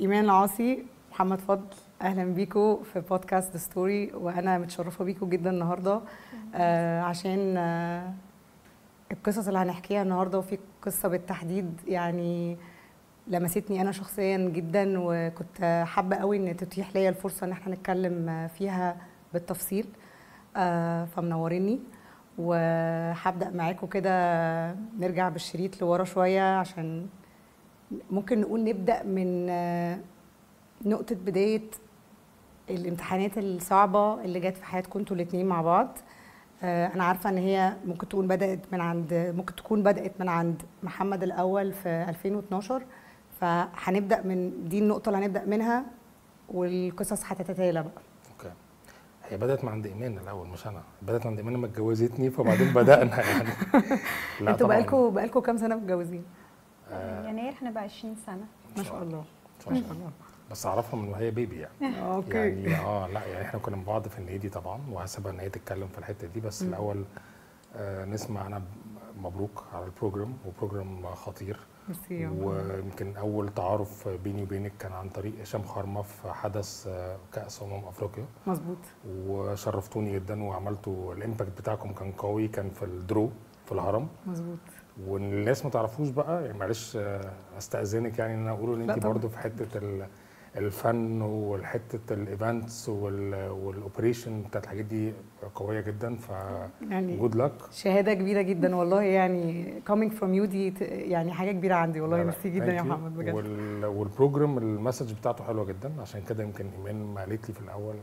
ايمان العاصي محمد فضل اهلا بيكم في بودكاست ستوري وانا متشرفه بيكم جدا النهارده آه عشان آه القصص اللي هنحكيها النهارده وفي قصه بالتحديد يعني لمستني انا شخصيا جدا وكنت حابه قوي ان تتيح ليا الفرصه ان احنا نتكلم فيها بالتفصيل آه فمنوريني وهبدا معاكم كده نرجع بالشريط لورا شويه عشان ممكن نقول نبدا من آه، نقطه بدايه الامتحانات الصعبه اللي جت في حياتكم انتوا الاثنين مع بعض آه، انا عارفه ان هي ممكن تكون بدات من عند ممكن تكون بدات من عند محمد الاول في 2012 فهنبدا من دي النقطه اللي هنبدا منها والقصص هتتتالى بقى اوكي هي بدات من عند ايمان الاول مش انا بدات عند ايمان لما اتجوزتني فبعدين بدانا يعني لا انتوا طبعاً. بقالكم بقالكم كام سنه متجوزين آه، يناير هنبقى 20 سنه ما شاء الله ما شاء الله بس اعرفها من وهي بيبي يعني اوكي يعني اه لا يعني احنا كنا مع بعض في النادي طبعا وهسيبها ان هي تتكلم في الحته دي بس مم. الاول آه نسمع انا مبروك على البروجرام وبروجرام خطير ميرسي يا عمر. ويمكن اول تعارف بيني وبينك كان عن طريق هشام خرمه في حدث آه، كاس امم افريقيا مظبوط وشرفتوني جدا وعملتوا الامباكت بتاعكم كان قوي كان في الدرو في الهرم مظبوط والناس ما تعرفوش بقى يعني معلش آه، استاذنك يعني ان انا اقول ان لا انت طبعاً. برضه في حته ال- الفن والحته الايفنتس والاوبريشن بتاعت الحاجات دي قويه جدا ف يعني جود لك شهاده كبيره جدا والله يعني coming from you دي ت- يعني حاجه كبيره عندي والله ميرسي جدا يا محمد بجد وال والبروجرام المسج بتاعته حلوه جدا عشان كده يمكن ايمان ما قالت لي في الاول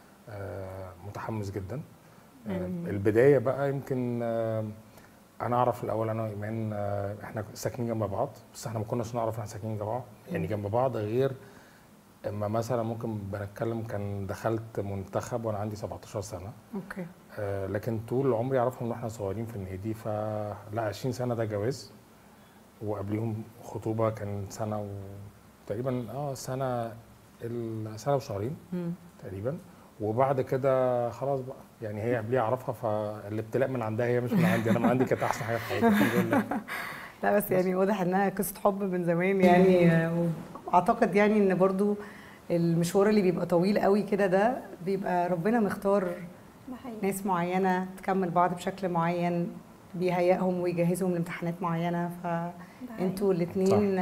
آه، متحمس جدا آه، يعني- البدايه بقى يمكن آه، انا اعرف الاول انا وايمان آه، احنا ساكنين جنب بعض بس احنا ما كناش نعرف احنا ساكنين جنب بعض يعني جنب بعض غير اما مثلا ممكن بنتكلم كان دخلت منتخب وانا عندي 17 سنه اوكي آه، لكن طول عمري اعرفهم ان احنا صغيرين في النادي فلا 20 سنه ده جواز وقبليهم خطوبه كان سنه و... تقريبا اه سنه ال- سنه وشهرين مم. تقريبا وبعد كده خلاص بقى يعني هي قبليها اعرفها فالابتلاء من عندها هي مش من عندي انا من عندي كانت احسن حاجه في حياتي الحمد لله لا بس يعني واضح انها قصه حب من زمان يعني آه، واعتقد يعني ان برضو المشوار اللي بيبقى طويل قوي كده ده بيبقى ربنا مختار ده حقيقي ناس معينه تكمل بعض بشكل معين بيهيئهم ويجهزهم لامتحانات معينه ده حقيقي. فانتوا الاثنين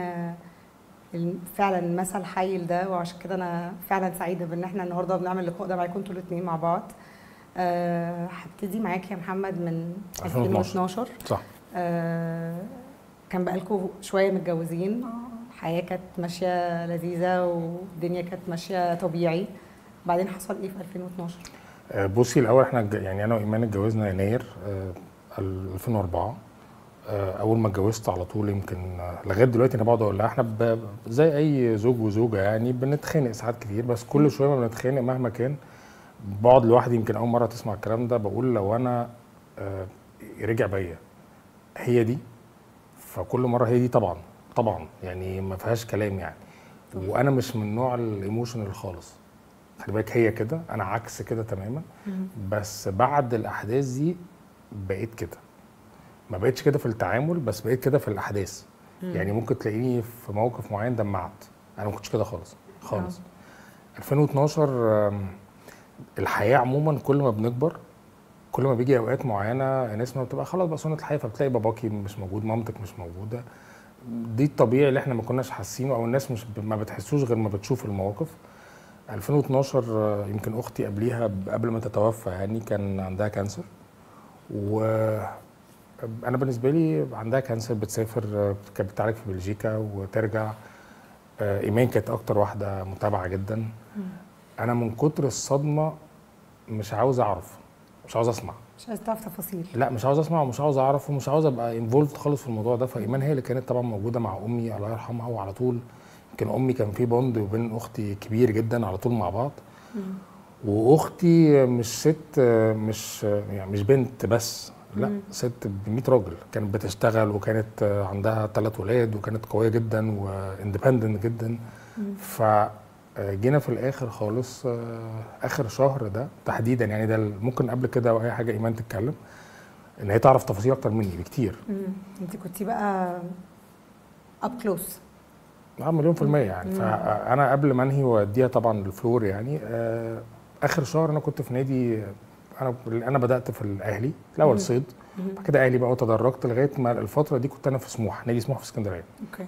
فعلا مثل حي لده وعشان كده انا فعلا سعيده بان احنا النهارده بنعمل اللقاء ده معاكم انتوا الاثنين مع بعض آه، هبتدي معاك يا محمد من 2012. 2012 صح آه، كان بقالكم شويه متجوزين اه الحياه كانت ماشيه لذيذه والدنيا كانت ماشيه طبيعي بعدين حصل ايه في 2012 آه، بصي الاول احنا اتج- يعني انا وايمان اتجوزنا يناير آه، 2004 آه، اول ما اتجوزت على طول يمكن آه، لغايه دلوقتي انا بقعد اقول لها احنا ب- زي اي زوج وزوجه يعني بنتخانق ساعات كتير بس كل شويه ما بنتخانق مهما كان بقعد لوحدي يمكن اول مره تسمع الكلام ده بقول لو انا آه، رجع بيا هي دي فكل مره هي دي طبعا طبعا يعني ما فيهاش كلام يعني وانا مش من نوع الايموشنال خالص خلي بالك هي كده انا عكس كده تماما بس بعد الاحداث دي بقيت كده ما بقتش كده في التعامل بس بقيت كده في الاحداث يعني ممكن تلاقيني في موقف معين دمعت انا ما كنتش كده خالص خالص 2012 آم، الحياه عموما كل ما بنكبر كل ما بيجي اوقات معينه الناس ما بتبقى خلاص بقى سنه الحياه فبتلاقي باباكي مش موجود مامتك مش موجوده دي الطبيعي اللي احنا ما كناش حاسينه او الناس مش ب- ما بتحسوش غير ما بتشوف المواقف 2012 آه، يمكن اختي قبليها ب- قبل ما تتوفى يعني كان عندها كانسر و انا بالنسبه لي عندها كانسر بتسافر آه، كانت بتعالج في بلجيكا وترجع آه، ايمان كانت اكتر واحده متابعه جدا انا من كتر الصدمه مش عاوز اعرف مش عاوز اسمع مش عايز تعرف تفاصيل لا مش عاوز اسمع ومش عاوز اعرف ومش عاوز ابقى انفولد خالص في الموضوع ده فايمان هي اللي كانت طبعا موجوده مع امي الله يرحمها وعلى طول يمكن امي كان في بوند وبين اختي كبير جدا على طول مع بعض واختي مش ست مش يعني مش بنت بس لا مم. ست ب 100 راجل كانت بتشتغل وكانت عندها ثلاث ولاد وكانت قويه جدا واندبندنت جدا فجينا في الاخر خالص آه، اخر شهر ده تحديدا يعني ده ممكن قبل كده واي حاجه ايمان تتكلم ان هي تعرف تفاصيل اكتر مني بكتير انت كنتي بقى اب كلوز اه مليون في المية يعني مم. فأنا قبل ما أنهي وأديها طبعا الفلور يعني آه آخر شهر أنا كنت في نادي أنا أنا بدأت في الأهلي مم. الأول صيد مم. بعد كده أهلي بقى وتدرجت لغاية ما الفترة دي كنت أنا في سموحة نادي سموحة في اسكندرية اوكي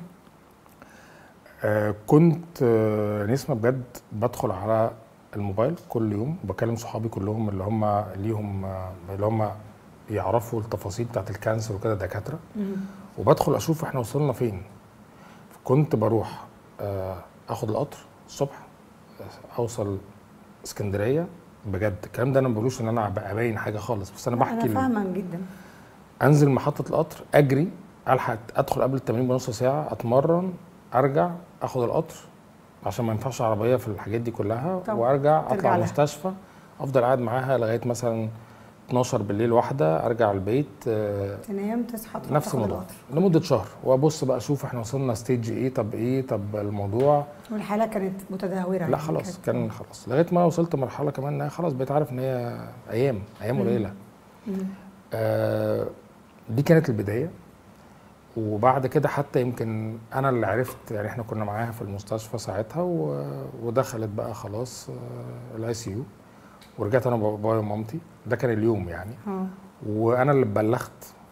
آه كنت آه نسمة بجد بدخل على الموبايل كل يوم وبكلم صحابي كلهم اللي هم ليهم آه اللي هم يعرفوا التفاصيل بتاعت الكانسر وكده دكاترة مم. وبدخل اشوف احنا وصلنا فين كنت بروح آه، اخد القطر الصبح آه، اوصل اسكندريه بجد الكلام ده انا ما بقولوش ان انا ابقى باين حاجه خالص بس انا بحكي انا ال- فاهمه جدا انزل محطه القطر اجري الحق ادخل قبل التمرين بنص ساعه اتمرن ارجع اخد القطر عشان ما ينفعش عربيه في الحاجات دي كلها طبعا. وارجع ترجع اطلع لها. المستشفى افضل قاعد معاها لغايه مثلا 12 بالليل واحده ارجع البيت آه، تنام تصحى تروح نفس تاخد الموضوع القطر. لمده شهر وابص بقى اشوف احنا وصلنا ستيج ايه طب ايه طب الموضوع والحاله كانت متدهوره لا يعني خلاص كانت- كان خلاص لغايه ما وصلت مرحله كمان ان هي خلاص بقيت عارف ان هي ايام ايام مم. قليله مم. آه دي كانت البدايه وبعد كده حتى يمكن انا اللي عرفت يعني احنا كنا معاها في المستشفى ساعتها و... ودخلت بقى خلاص الاي سي يو ورجعت انا وبابايا ومامتي ده كان اليوم يعني اه وانا اللي بلغت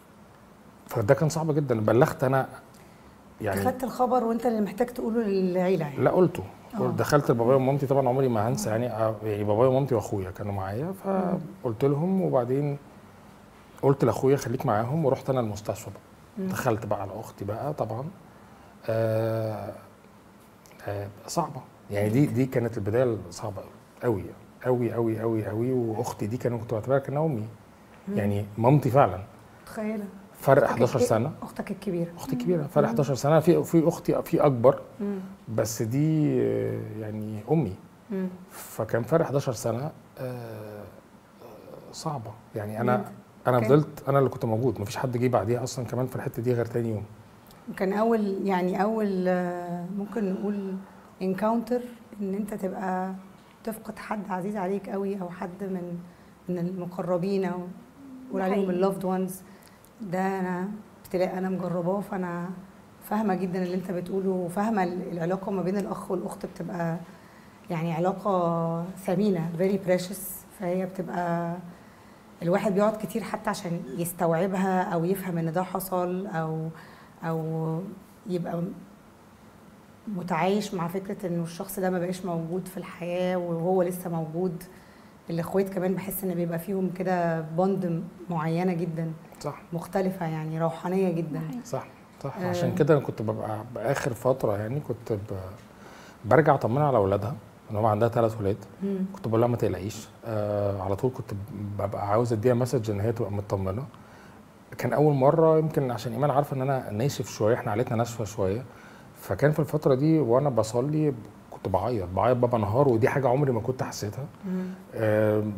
فده كان صعب جدا بلغت انا يعني يعني خدت الخبر وانت اللي محتاج تقوله للعيله يعني لا قلته آه. دخلت لبابايا ومامتي طبعا عمري ما هنسى يعني آه، يعني بابايا ومامتي واخويا كانوا معايا فقلت لهم وبعدين قلت لاخويا خليك معاهم ورحت انا المستشفى بقى مم. دخلت بقى على اختي بقى طبعا آه آه صعبه يعني دي دي كانت البدايه الصعبه قوي قوي قوي قوي قوي واختي دي كانوا كنت بعتبرها كانها امي مم. يعني مامتي فعلا متخيله فرق أختك 11 الك- سنه اختك الكبيره اختي كبيره فرق 11 سنه في في اختي في اكبر مم. بس دي آه، يعني امي مم. فكان فرق 11 سنه آه، آه، صعبه يعني انا مم. انا أوكي. فضلت انا اللي كنت موجود مفيش حد جه بعديها اصلا كمان في الحته دي غير تاني يوم كان اول يعني اول آه، ممكن نقول انكاونتر ان انت تبقى تفقد حد عزيز عليك قوي او حد من من المقربين او نقول عليهم حقيقي. اللوفد وانز ده انا ابتلاء انا مجرباه فانا فاهمه جدا اللي انت بتقوله وفاهمه ال- العلاقه ما بين الاخ والاخت بتبقى يعني علاقه ثمينه very precious فهي بتبقى الواحد بيقعد كتير حتى عشان يستوعبها او يفهم ان ده حصل او او يبقى متعايش مع فكره انه الشخص ده ما بقاش موجود في الحياه وهو لسه موجود الاخوات كمان بحس ان بيبقى فيهم كده بوند معينه جدا صح مختلفه يعني روحانيه جدا صح صح آه. عشان كده انا كنت ببقى باخر فتره يعني كنت ب... برجع اطمنها على اولادها ان هم عندها ثلاث ولاد مم. كنت بقول لها ما تقلقيش آه على طول كنت ببقى عاوز اديها مسج ان هي تبقى مطمنه كان اول مره يمكن عشان ايمان عارفه ان انا ناشف شويه احنا عائلتنا ناشفه شويه فكان في الفتره دي وانا بصلي كنت بعيط بعيط بابا نهار ودي حاجه عمري ما كنت حسيتها مم. آم،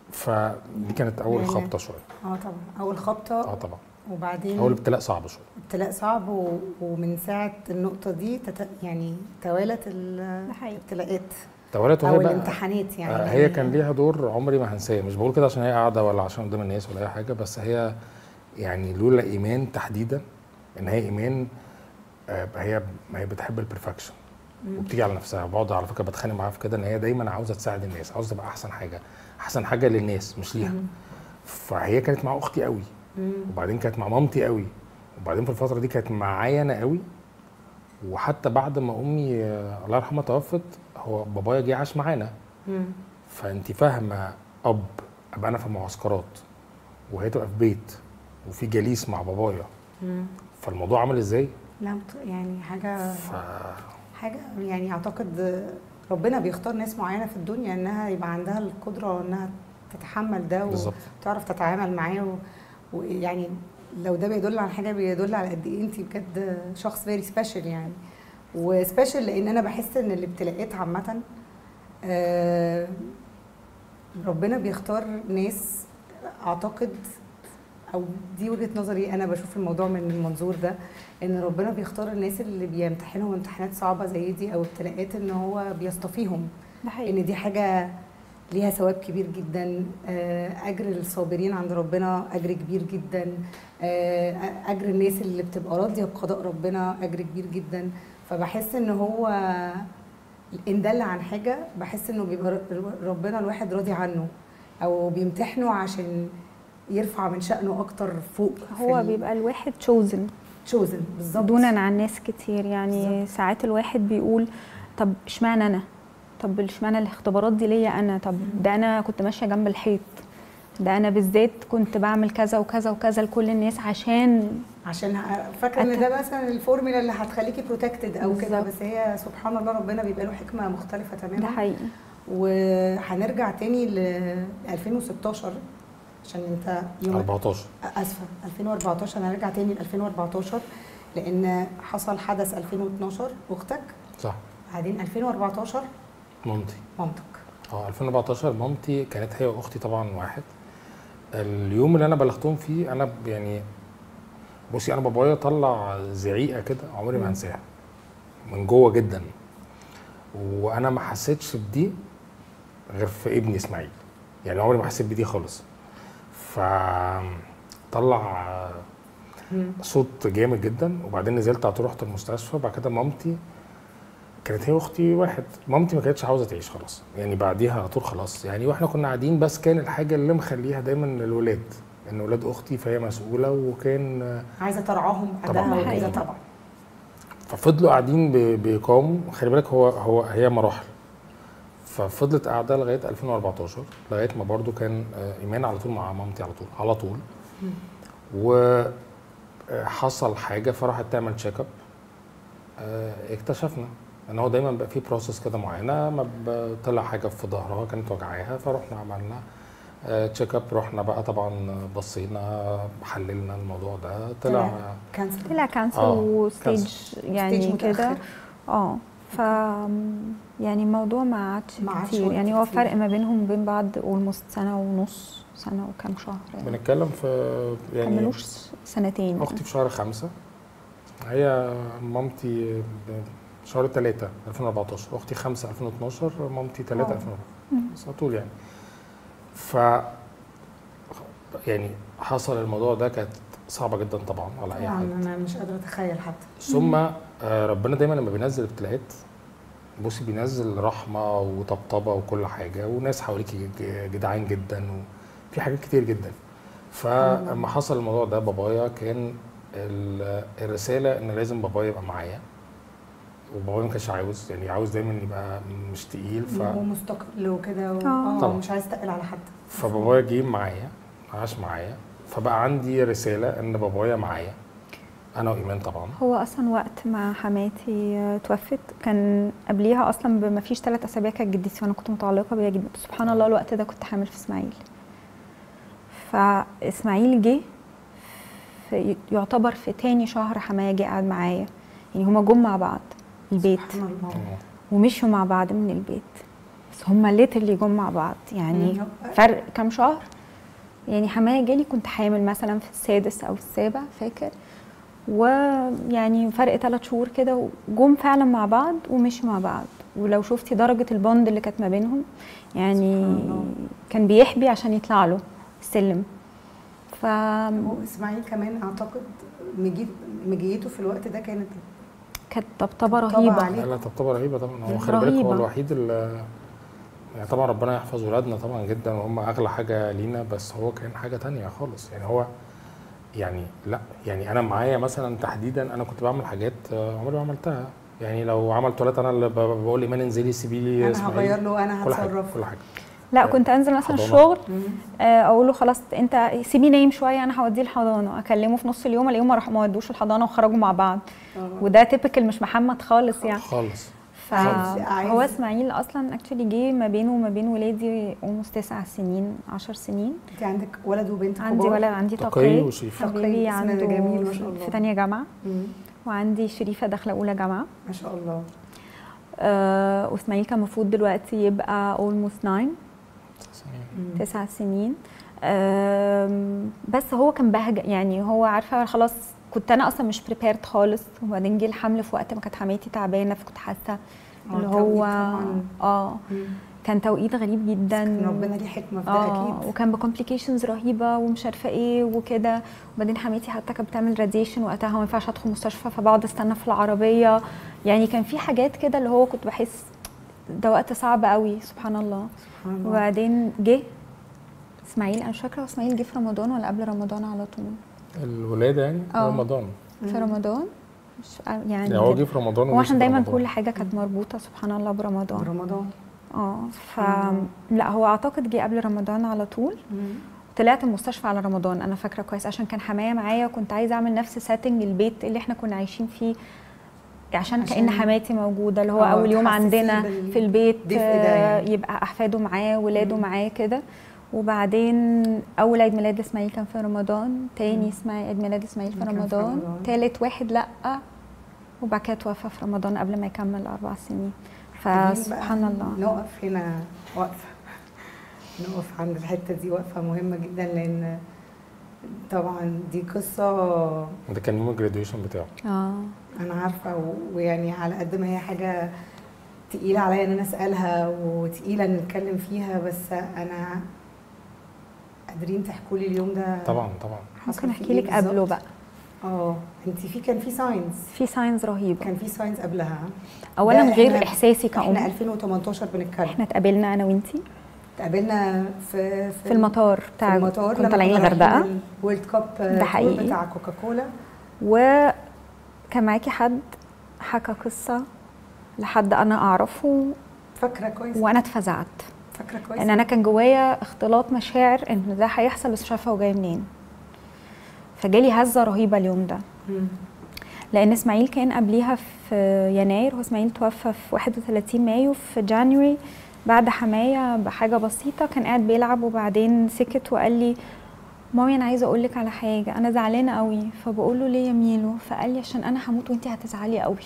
فدي كانت اول يعني- خبطه شويه اه طبعا اول اه خبطه طبعا وبعدين اول ابتلاء صعب شويه ابتلاء صعب و... ومن ساعه النقطه دي تت... يعني توالت ده حقيقي. الابتلاءات توالت وهي او بقى- الامتحانات يعني آه، اللي هي كان ليها دور عمري ما هنساه مش بقول كده عشان هي قاعده ولا عشان قدام الناس ولا اي حاجه بس هي يعني لولا ايمان تحديدا ان هي ايمان آه، هي ما هي بتحب البرفكشن مم. وبتيجي على نفسها بقعد على فكره بتخانق معاها في كده ان هي دايما عاوزه تساعد الناس عاوزه تبقى احسن حاجه احسن حاجه للناس مش ليها مم. فهي كانت مع اختي قوي مم. وبعدين كانت مع مامتي قوي وبعدين في الفتره دي كانت معايا انا قوي وحتى بعد ما امي آه، الله يرحمها توفت هو بابايا جه عاش معانا مم. فانت فاهمه اب ابقى انا في معسكرات وهي تبقى في بيت وفي جليس مع بابايا مم. فالموضوع عامل ازاي؟ لا مت- يعني حاجه ف... حاجه يعني اعتقد ربنا بيختار ناس معينه في الدنيا انها يبقى عندها القدره انها تتحمل ده بالظبط وتعرف تتعامل معاه و- ويعني لو ده بيدل على حاجه بيدل على قد ايه انت بجد شخص فيري سبيشال يعني وسبيشال لان انا بحس ان الابتلاءات عامه آه، ربنا بيختار ناس اعتقد او دي وجهه نظري انا بشوف الموضوع من المنظور ده ان ربنا بيختار الناس اللي بيمتحنهم امتحانات صعبه زي دي او ابتلاءات ان هو بيصطفيهم ده حقيقي ان دي حاجه ليها ثواب كبير جدا آه، اجر الصابرين عند ربنا اجر كبير جدا آه، اجر الناس اللي بتبقى راضيه بقضاء ربنا اجر كبير جدا فبحس ان هو ان دل عن حاجه بحس انه بيبقى ر- ربنا الواحد راضي عنه او بيمتحنه عشان يرفع من شأنه اكتر فوق هو بيبقى الواحد chosen تشوزن بالظبط دونا عن ناس كتير يعني بالظبط. ساعات الواحد بيقول طب اشمعنى انا طب اشمعنى الاختبارات دي ليا انا طب ده انا كنت ماشيه جنب الحيط ده انا بالذات كنت بعمل كذا وكذا وكذا لكل الناس عشان عشان ه- فاكره ان أت- ده مثلا الفورمولا اللي هتخليكي بروتكتد او كده بالظبط. بس هي سبحان الله ربنا بيبقى له حكمه مختلفه ده تماما حقيقي وهنرجع تاني ل 2016 عشان انت يوم 14 اسفه 2014 هنرجع تاني ل 2014 لان حصل حدث 2012 اختك صح بعدين 2014 مامتي مامتك اه 2014 مامتي كانت هي واختي طبعا واحد اليوم اللي انا بلغتهم فيه انا ب- يعني بصي انا بابايا طلع زعيقه كده عمري ما مم. هنساها من جوه جدا وانا ما حسيتش بدي غير في ابني اسماعيل يعني عمري ما حسيت بدي خالص فطلع مم. صوت جامد جدا وبعدين نزلت على طول رحت المستشفى بعد كده مامتي كانت هي واختي واحد مامتي ما كانتش عاوزه تعيش خلاص يعني بعديها على طول خلاص يعني واحنا كنا قاعدين بس كان الحاجه اللي مخليها دايما الولاد ان ولاد اختي فهي مسؤوله وكان عايزه ترعاهم طبعاً. بعدها ده وكده حقيقي. طبعا ففضلوا قاعدين ب- بيقاموا خلي بالك هو هو هي مراحل ففضلت قاعده لغايه 2014 لغايه ما برضو كان آه، ايمان على طول مع مامتي على طول على طول مم. وحصل حاجه فراحت تعمل تشيك اب اكتشفنا ان هو دايما بقى في بروسس كده معينه ما ب- طلع حاجه في ظهرها كانت وجعاها فرحنا عملنا تشيك اب رحنا بقى طبعا بصينا حللنا الموضوع ده طلع طلع. كانسر طلع كانسر آه، وستيج يعني ستيج كده متأخر. اه ف يعني الموضوع ما عادش ما عادش كتير وقت يعني هو كتير. فرق ما بينهم وبين بعض اولموست سنه ونص سنه وكام شهر يعني بنتكلم في ما يعني كملوش سنتين اختي في شهر خمسة هي مامتي ب- شهر ثلاثة 2014 اختي خمسة 2012 مامتي ثلاثة آه. 2014 بس على طول يعني ف يعني حصل الموضوع ده كانت صعبة جدا طبعا على اي طبعا حد انا مش قادره اتخيل حتى ثم آه، ربنا دايما لما بينزل ابتلاءات بصي بينزل رحمه وطبطبه وكل حاجه وناس حواليكي ج- جدعان جدا وفي حاجات كتير جدا فلما حصل الموضوع ده بابايا كان ال- الرساله ان لازم بابايا يبقى معايا وبابايا ما كانش عاوز يعني عاوز دايما يبقى مش تقيل ف... هو مستقل وكده و... آه. اه طبعاً. مش عايز تقل على حد فبابايا جه معايا عاش معايا فبقى عندي رساله ان بابايا معايا انا وايمان طبعا هو اصلا وقت ما حماتي آه، توفت كان قبليها اصلا بما فيش ثلاث اسابيع كانت جدتي وانا كنت متعلقه بيها جدا سبحان الله الوقت ده كنت حامل في اسماعيل فاسماعيل جه في يعتبر في تاني شهر حماية جه قعد معايا يعني هما جم مع بعض البيت سبحان الله ومشوا مع بعض من البيت بس هما ليترلي جم مع بعض يعني مم. فرق كام شهر يعني حماية جالي كنت حامل مثلا في السادس او السابع فاكر ويعني فرق ثلاث شهور كده وجم فعلا مع بعض ومشوا مع بعض ولو شفتي درجة البوند اللي كانت ما بينهم يعني سبحان الله. كان بيحبي عشان يطلع له السلم ف هو اسماعيل كمان اعتقد مجيد مجيته في الوقت ده كانت كانت طبطبة طبطبة رهيبة عليه. لا لا طبطبه رهيبه طبعا هو رهيبة. خلي بالك هو الوحيد اللي يعني طبعا ربنا يحفظ ولادنا طبعا جدا وهم اغلى حاجه لينا بس هو كان حاجه تانية خالص يعني هو يعني لا يعني انا معايا مثلا تحديدا انا كنت بعمل حاجات آه، عمري ما عملتها يعني لو عمل تواليت انا اللي ب- بقول ايمان انزلي سيبي لي انا إسماعيل. هغير له انا كل حاجه هتصرف كل حاجه لا كنت انزل مثلا حضانة. الشغل مم. آه، اقول له خلاص انت سيبيه نايم شويه انا هوديه الحضانه اكلمه في نص اليوم الاقيهم ما راح ما ودوش الحضانه وخرجوا مع بعض آه. وده تيبيكال مش محمد خالص يعني خالص عايز- فهو اسماعيل اصلا اكشولي جه ما بينه وما بين ولادي almost تسع سنين عشر سنين انت عندك ولد وبنت عندي كبار؟ ولد عندي تقي تقي وشريف تقي، حبيبي اسم عنده جميل ما شاء الله. في تانية جامعه مم. وعندي شريفه داخله اولى جامعه ما شاء الله آه واسماعيل كان المفروض دلوقتي يبقى almost 9 مم. تسع سنين آم، بس هو كان بهجة يعني هو عارفه خلاص كنت انا اصلا مش بريبيرد خالص وبعدين جه الحمل في وقت ما كانت حماتي تعبانه فكنت حاسه آه، اللي توقيت هو طبعاً. اه مم. كان توقيت غريب جدا كان ربنا ليه حكمه في ده اه اكيد وكان بكومبليكيشنز رهيبه ومش عارفه ايه وكده وبعدين حماتي حتى كانت بتعمل راديشن وقتها ما ينفعش ادخل مستشفى فبقعد استنى في العربيه يعني كان في حاجات كده اللي هو كنت بحس ده وقت صعب قوي سبحان الله سبحان الله. وبعدين جه اسماعيل انا مش فاكره هو اسماعيل جه في رمضان ولا قبل رمضان على طول الولاده يعني آه. رمضان في رمضان مش يعني يعني هو كده. جه في رمضان هو وجه احنا في دايما رمضان. كل حاجه كانت مربوطه سبحان الله برمضان رمضان اه ف الله. لا هو اعتقد جه قبل رمضان على طول طلعت المستشفى على رمضان انا فاكره كويس عشان كان حمايه معايا وكنت عايزه اعمل نفس سيتنج البيت اللي احنا كنا عايشين فيه عشان, عشان- كأن حماتي موجوده اللي هو آه، اول يوم تحسسيه عندنا بال- في البيت دفء ده آه، يعني. يبقى احفاده معاه ولاده مم. معاه كده وبعدين اول عيد ميلاد اسماعيل كان في رمضان تاني اسماعيل عيد ميلاد اسماعيل في كان في رمضان رمضان. تالت واحد لا وبعد كده توفى في رمضان قبل ما يكمل اربع سنين خليني فسبحان بقى الله نقف هنا وقفه نقف عند الحته دي وقفه مهمه جدا لان طبعا دي قصه ده كان يوم الجراديويشن بتاعه اه انا عارفه و- ويعني على قد ما هي حاجه تقيله عليا ان انا اسالها وتقيله ان نتكلم فيها بس انا قادرين تحكوا لي اليوم ده طبعا طبعا حصل ممكن فيه احكي إيه لك قبله بالظبط؟ بقى اه انت في كان في ساينز في ساينز رهيبه كان في ساينز قبلها اولا ده غير إحنا- احساسي احنا كأم 2018 بنتكلم احنا اتقابلنا انا وانتي اتقابلنا في في المطار بتاع في المطار كنا طالعين الغردقه الورلد كاب ده حقيقي. بتاع كوكاكولا وكان معاكي حد حكى قصه لحد انا اعرفه فاكره كويس وانا اتفزعت فاكره كويس ان انا كان جوايا اختلاط مشاعر ان ده هيحصل بس مش عارفه هو جاي منين فجالي هزه رهيبه اليوم ده مم. لان اسماعيل كان قبليها في يناير هو اسماعيل توفى في 31 مايو في جانوري بعد حمايه بحاجه بسيطه كان قاعد بيلعب وبعدين سكت وقال لي مامي انا عايزه اقول لك على حاجه انا زعلانه قوي فبقول له ليه يا ميلو فقال لي عشان انا هموت وانت هتزعلي قوي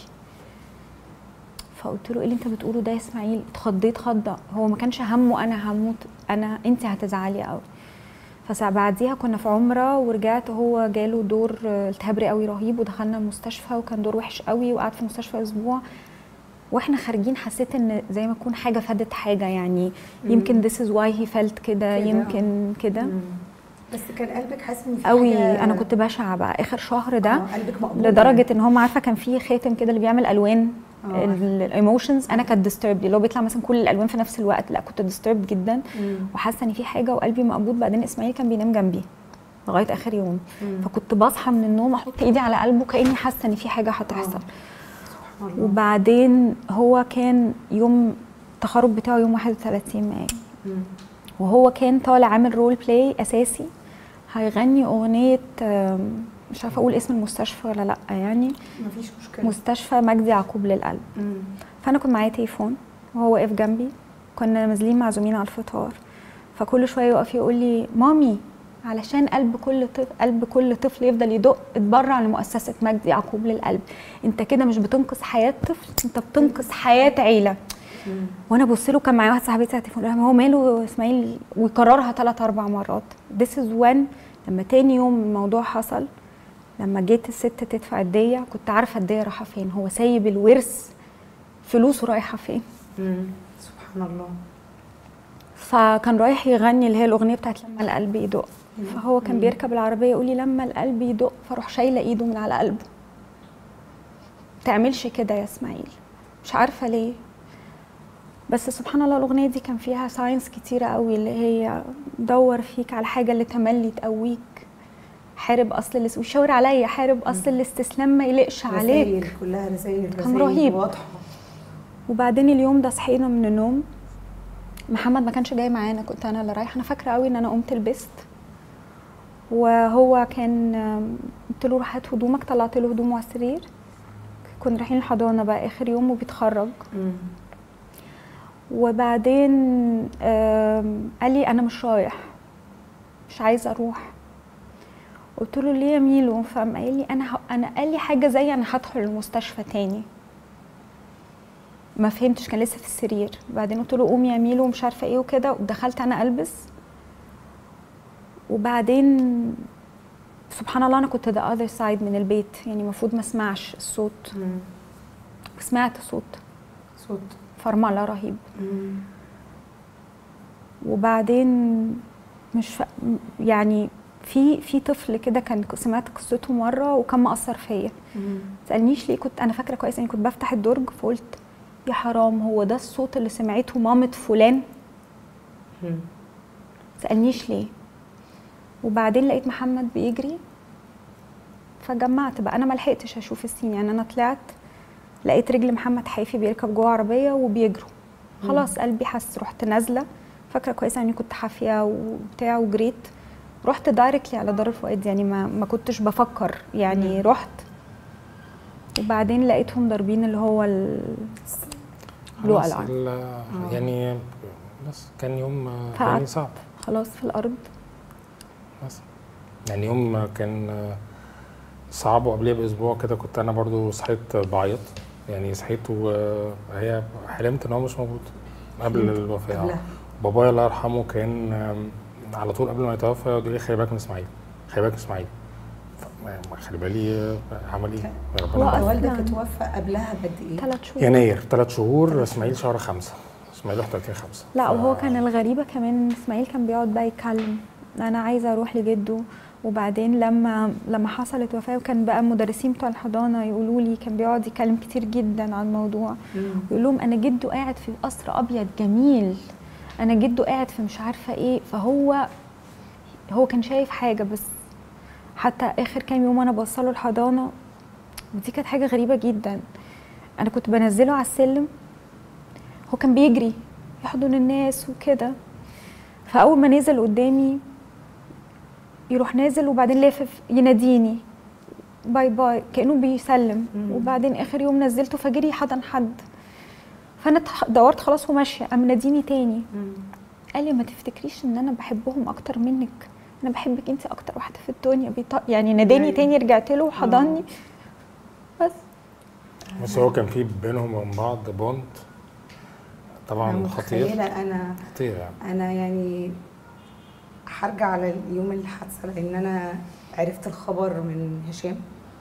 فقلت له ايه اللي انت بتقوله ده يا اسماعيل اتخضيت خضه هو ما كانش همه انا هموت انا انت هتزعلي قوي فبعديها كنا في عمره ورجعت هو جاله دور آه، التهاب رئوي رهيب ودخلنا المستشفى وكان دور وحش قوي وقعدت في المستشفى اسبوع واحنا خارجين حسيت ان زي ما يكون حاجه فادت حاجه يعني يمكن this is why he felt كده كده. يمكن كده مم. بس كان قلبك حاسس ان في قوي حاجة- انا كنت بشعه بقى اخر شهر ده آه، قلبك مقبول لدرجه ان هم عارفه كان في خاتم كده اللي بيعمل الوان آه. الايموشنز انا كانت ديستربد اللي هو بيطلع مثلا كل الالوان في نفس الوقت لا كنت ديستربد جدا مم. وحاسه ان في حاجه وقلبي مقبوض بعدين اسماعيل كان بينام جنبي لغايه اخر يوم مم. فكنت بصحى من النوم احط ايدي على قلبه كاني حاسه ان في حاجه هتحصل سبحان الله. وبعدين هو كان يوم التخرج بتاعه يوم 31 مايو مم. وهو كان طالع عامل رول بلاي اساسي هيغني اغنيه آم، مش عارفه اقول اسم المستشفى ولا لا يعني مفيش مشكله مستشفى مجدي يعقوب للقلب مم. فانا كنت معايا تليفون وهو واقف جنبي كنا نازلين معزومين على الفطار فكل شويه يقف يقول لي مامي علشان قلب كل طفل قلب كل طفل يفضل يدق اتبرع لمؤسسه مجدي يعقوب للقلب انت كده مش بتنقذ حياه طفل انت بتنقذ حياه عيله مم. وانا بص له كان معايا واحده صاحبتي على التليفون قال لها، هو ماله اسماعيل ويكررها ثلاث اربع مرات this is when لما تاني يوم الموضوع حصل لما جيت الست تدفع الديه كنت عارفه الديه رايحه فين هو سايب الورث فلوسه رايحه فين مم. سبحان الله فكان رايح يغني اللي هي الاغنيه بتاعت لما القلب يدق مم. فهو كان مم. بيركب العربيه يقول لي لما القلب يدق فاروح شايله ايده من على قلبه تعملش كده يا اسماعيل مش عارفه ليه بس سبحان الله الاغنيه دي كان فيها ساينس كتيره قوي اللي هي دور فيك على حاجه اللي تملي تقويك حارب اصل الاس... وشاور عليا حارب اصل الاستسلام ما يلقش عليك رسائل كلها رسائل كان رسائل رهيب. واضحه وبعدين اليوم ده صحينا من النوم محمد ما كانش جاي معانا كنت انا اللي رايحه انا فاكره قوي ان انا قمت لبست وهو كان آم، قلت له روح هات هدومك طلعت له هدومه على السرير كنا رايحين الحضانه بقى اخر يوم وبيتخرج مم. وبعدين آم، قال لي انا مش رايح مش عايزه اروح قلت له ليه يا ميلو فقام قال لي انا ه... انا قال لي حاجه زي انا هدخل المستشفى تاني ما فهمتش كان لسه في السرير بعدين قلت له قوم يا ميلو ومش عارفه ايه وكده ودخلت انا البس وبعدين سبحان الله انا كنت ذا اذر سايد من البيت يعني المفروض ما اسمعش الصوت مم. سمعت صوت صوت فرمله رهيب مم. وبعدين مش ف... يعني في في طفل كده كان سمعت قصته مره وكان مأثر فيا سألنيش ليه كنت انا فاكره كويس اني كنت بفتح الدرج فقلت يا حرام هو ده الصوت اللي سمعته مامة فلان مم. سألنيش ليه وبعدين لقيت محمد بيجري فجمعت بقى انا ما لحقتش اشوف السين يعني انا طلعت لقيت رجل محمد حيفي بيركب جوه عربيه وبيجروا خلاص قلبي حس رحت نازله فاكره كويس اني كنت حافيه وبتاع وجريت رحت دايركتلي على دار الفؤاد يعني ما ما كنتش بفكر يعني مم. رحت وبعدين لقيتهم ضاربين اللي هو ال... لو خلاص ألعاب. ال- يعني بس كان يوم فقعدت. يعني صعب خلاص في الارض بس يعني يوم كان صعب وقبليه باسبوع كده كنت انا برضو صحيت بعيط يعني صحيت وهي حلمت ان هو مش موجود قبل حلمت الوفاه قبلها. بابايا الله يرحمه كان على طول قبل ما يتوفى يقعد يقول لي خلي بالك من اسماعيل خلي بالك من اسماعيل ف- ما خلي بالي عمل ايه هو ربنا أصلاً- والدك اتوفى قبلها بقد ايه؟ ثلاث شهور يناير ثلاث شهور اسماعيل شهر خمسة اسماعيل 31 خمسة لا ف- وهو كان الغريبة كمان إن اسماعيل كان بيقعد بقى يتكلم انا عايزة اروح لجده وبعدين لما لما حصلت وفاة وكان بقى المدرسين بتوع الحضانة يقولوا لي كان بيقعد يتكلم كتير جدا عن الموضوع مم. يقول لهم انا جده قاعد في قصر ابيض جميل انا جده قاعد في مش عارفة ايه فهو هو كان شايف حاجة بس حتى اخر كام يوم انا بوصله الحضانة ودي كانت حاجة غريبة جدا انا كنت بنزله على السلم هو كان بيجري يحضن الناس وكده فاول ما نزل قدامي يروح نازل وبعدين لافف يناديني باي باي كانه بيسلم مم. وبعدين اخر يوم نزلته فجري حضن حد فانا اتح- دورت خلاص وماشيه قام ناديني تاني مم. قال لي ما تفتكريش ان انا بحبهم اكتر منك انا بحبك انت اكتر واحده في الدنيا بيط... يعني ناداني أيوة. تاني رجعت له وحضني بس بس هو كان في بينهم وبين بعض بوند انا طبعا خطير متخيله انا خطير يعني انا يعني هرجع على اليوم الحادثه لان انا عرفت الخبر من هشام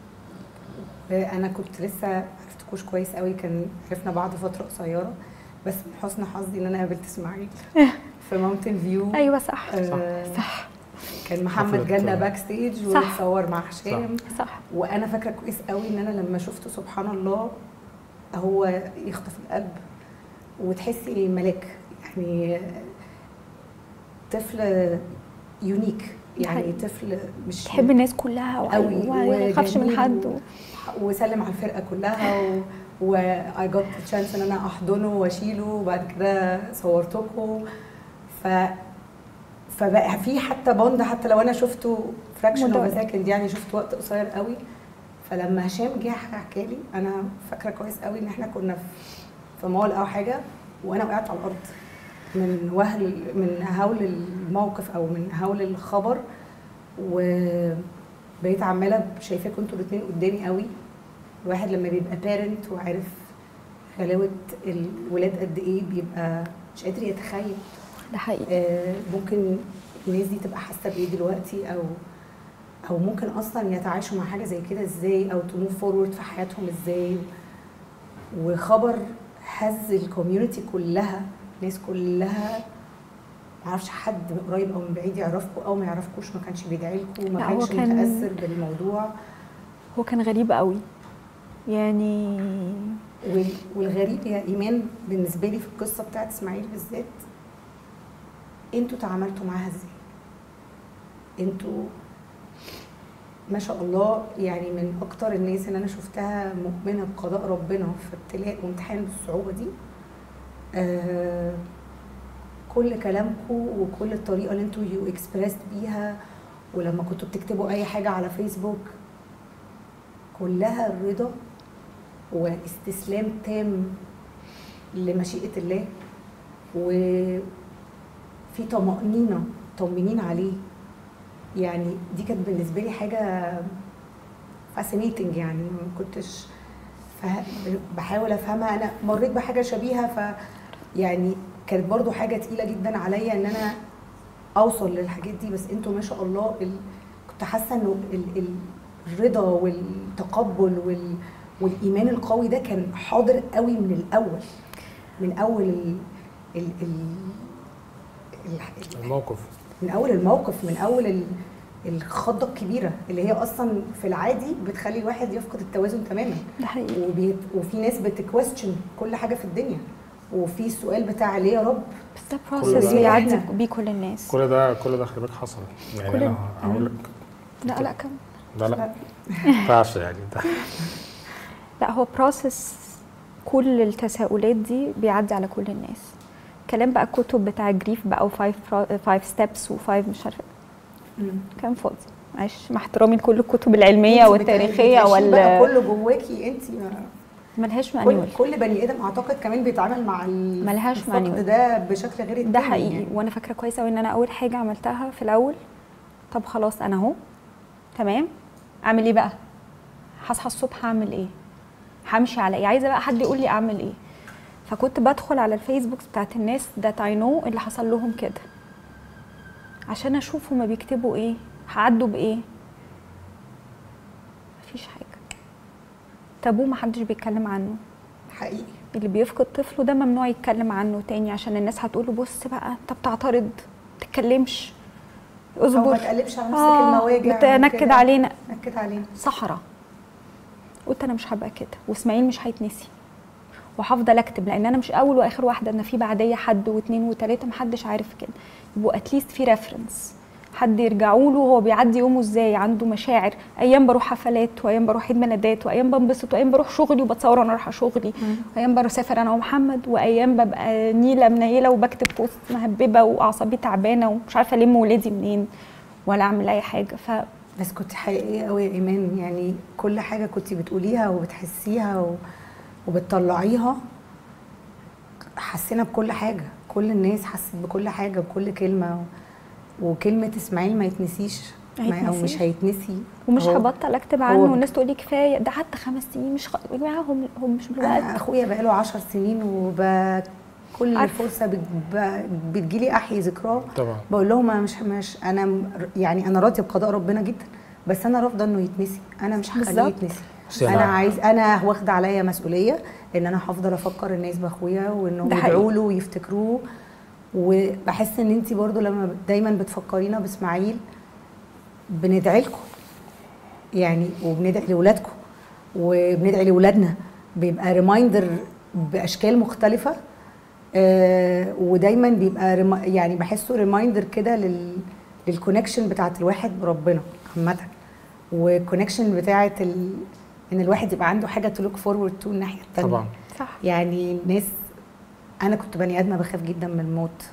انا كنت لسه عرفتكوش كويس قوي كان عرفنا بعض فتره قصيره بس من حسن حظي ان انا قابلت اسماعيل في ماونتن فيو ايوه صح آه، صح كان محمد حفلة- جالنا باك ستيج صح. وتصور مع هشام صح وانا فاكره كويس قوي ان انا لما شفته سبحان الله هو يخطف القلب وتحسي ملاك يعني طفل يونيك يعني حقيقي. طفل مش تحب الناس كلها قوي وما يخافش من وجميل حد و- وسلم على الفرقه كلها و و I got the chance ان انا احضنه واشيله وبعد كده صورتكم ف فبقى في حتى بوند حتى لو انا شفته فراكشن اوف مدرج. سكند يعني شفت وقت قصير قوي فلما هشام جه حكى لي انا فاكره كويس قوي ان احنا كنا في في مول او حاجه وانا وقعت على الارض من وهل من هول الموقف او من هول الخبر وبقيت عماله شايفاكم انتوا الاثنين قدامي قوي الواحد لما بيبقى بارنت وعارف غلاوه الولاد قد ايه بيبقى مش قادر يتخيل ده حقيقي آه، ممكن الناس دي تبقى حاسه بايه دلوقتي او او ممكن اصلا يتعايشوا مع حاجه زي كده ازاي او تموف فورورد في حياتهم ازاي وخبر هز الكوميونتي كلها الناس كلها ما اعرفش حد من قريب او من بعيد يعرفكم او ما يعرفكوش ما كانش بيدعي لكم ما لا، هو كانش كان- متاثر بالموضوع هو كان غريب قوي يعني وال- والغريب يا ايمان بالنسبه لي في القصه بتاعت اسماعيل بالذات انتوا تعاملتوا معاها ازاي انتوا ما شاء الله يعني من اكتر الناس اللي انا شفتها مؤمنه بقضاء ربنا في ابتلاء وامتحان بالصعوبه دي آه كل كلامكم وكل الطريقه اللي انتوا يو اكسبريسد بيها ولما كنتوا بتكتبوا اي حاجه على فيسبوك كلها الرضا واستسلام تام لمشيئة الله وفي طمأنينة طمنين عليه يعني دي كانت بالنسبة لي حاجة فاسينيتنج يعني ما كنتش فه- بحاول افهمها انا مريت بحاجة شبيهة ف يعني كانت برضو حاجة تقيلة جدا عليا ان انا اوصل للحاجات دي بس انتوا ما شاء الله ال... كنت حاسة انه ال... ال... الرضا والتقبل وال... والايمان القوي ده كان حاضر قوي من الاول من اول ال... ال... ال... ال... الموقف من اول الموقف من اول ال... الخضه الكبيره اللي هي اصلا في العادي بتخلي الواحد يفقد التوازن تماما ده حقيقي وبيت وفي ناس بتكويستشن كل حاجه في الدنيا وفي السؤال بتاع ليه يا رب بس ده كل بروسس ده- بيعدي إحنا. بيه كل الناس كل ده كل ده خلي بالك حصل يعني كل- انا هقول لك لا لا كم لا لا ما ينفعش يعني ده لا هو بروسس كل التساؤلات دي بيعدي على كل الناس كلام بقى الكتب بتاع جريف بقى وفايف فايف ستيبس وفايف مش عارفه كلام فاضي معلش مع احترامي لكل الكتب العلميه انتي والتاريخيه بتعيشي بقى ولا كله جواكي انت ملهاش كل, مانيوال كل بني ادم اعتقد كمان بيتعامل مع ال- ملهاش الفقد مانيوال. ده بشكل غير ده التاني حقيقي يعني. وانا فاكره كويس قوي ان انا اول حاجه عملتها في الاول طب خلاص انا اهو تمام اعمل ايه بقى هصحى الصبح اعمل ايه همشي على ايه عايزه بقى حد يقول لي اعمل ايه فكنت بدخل على الفيسبوك بتاعت الناس ذات اي نو اللي حصل لهم كده عشان اشوف هما بيكتبوا ايه هعدوا بايه مفيش حاجه تابو محدش بيتكلم عنه حقيقي اللي بيفقد طفله ده ممنوع يتكلم عنه تاني عشان الناس هتقول له بص بقى انت بتعترض ما تتكلمش او ما اصبر تقلبش على نفسك آه، المواجع بتنكد وكده. علينا نكد علينا صحراء قلت انا مش هبقى كده واسماعيل مش هيتنسي وهفضل اكتب لان انا مش اول واخر واحده انا في بعديه حد واثنين وثلاثه محدش عارف كده يبقوا اتليست في ريفرنس حد يرجعوا له هو بيعدي يومه ازاي عنده مشاعر ايام بروح حفلات وايام بروح عيد ميلادات وايام بنبسط وايام بروح شغلي وبتصور وانا رايحه شغلي وايام بسافر انا ومحمد وايام ببقى نيله منيله وبكتب بوست مهببه واعصابي تعبانه ومش عارفه الم ولادي منين ولا اعمل اي حاجه ف بس كنت حقيقيه قوي يا ايمان يعني كل حاجه كنت بتقوليها وبتحسيها و... وبتطلعيها حسينا بكل حاجه كل الناس حست بكل حاجه بكل كلمه و... وكلمه اسماعيل ما يتنسيش ما او هيتنسي. مش هيتنسي ومش هو- هبطل اكتب هو- عنه والناس تقول لي كفايه ده حتى خمس سنين مش خ... يا جماعه هم هم مش انا بالوقت اخويا بقاله عشر سنين وكل عارفة. فرصه بت... ب- بتجيلي احيي ذكراه طبعا بقول لهم انا مش مش انا م- يعني انا راضيه بقضاء ربنا جدا بس انا رافضه انه يتنسي انا مش هخليه بالظبط. يتنسي بصي انا أنا- عايز انا واخده عليا مسؤوليه ان انا هفضل افكر الناس باخويا وانهم ده حقيقي. يدعوا له ويفتكروه وبحس ان انت برضو لما دايما بتفكرينا باسماعيل بندعي لكم يعني وبندعي لاولادكم وبندعي لاولادنا بيبقى ريمايندر باشكال مختلفه آه ودايما بيبقى ريما- يعني بحسه ريمايندر كده لل للكونكشن بتاعت الواحد بربنا عامه والكونكشن بتاعت ال... ان الواحد يبقى عنده حاجه تو لوك فورورد تو الناحيه الثانيه طبعا صح يعني الناس انا كنت بني ادمه بخاف جدا من الموت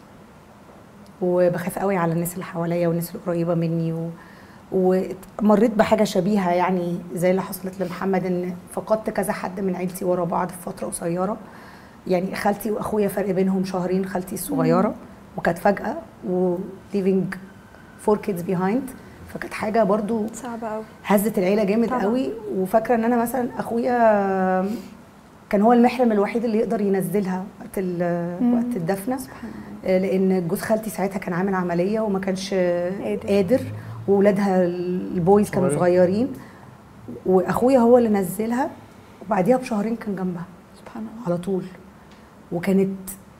وبخاف قوي على الناس اللي حواليا والناس القريبه مني و... ومريت بحاجه شبيهه يعني زي اللي حصلت لمحمد ان فقدت كذا حد من عيلتي ورا بعض في فتره قصيره يعني خالتي واخويا فرق بينهم شهرين خالتي الصغيره وكانت فجاه و leaving four kids behind فكانت حاجه برضو صعب قوي هزت العيله جامد طبعاً. قوي وفاكره ان انا مثلا اخويا كان هو المحرم الوحيد اللي يقدر ينزلها وقت ال- مم. وقت الدفنه سبحان الله آه، لان جوز خالتي ساعتها كان عامل عمليه وما كانش قادر. قادر واولادها البويز كانوا صغيرين. صغيرين واخويا هو اللي نزلها وبعديها بشهرين كان جنبها سبحان الله على طول وكانت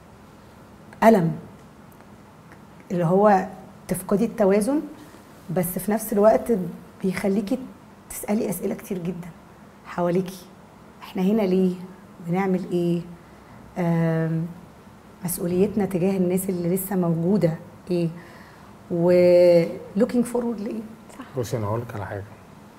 ألم اللي هو تفقدي التوازن بس في نفس الوقت بيخليكي تسألي أسئلة كتير جدا حواليكي احنا هنا ليه بنعمل ايه آم، مسؤوليتنا تجاه الناس اللي لسه موجودة ايه و looking forward لايه بصي انا هقول لك على حاجه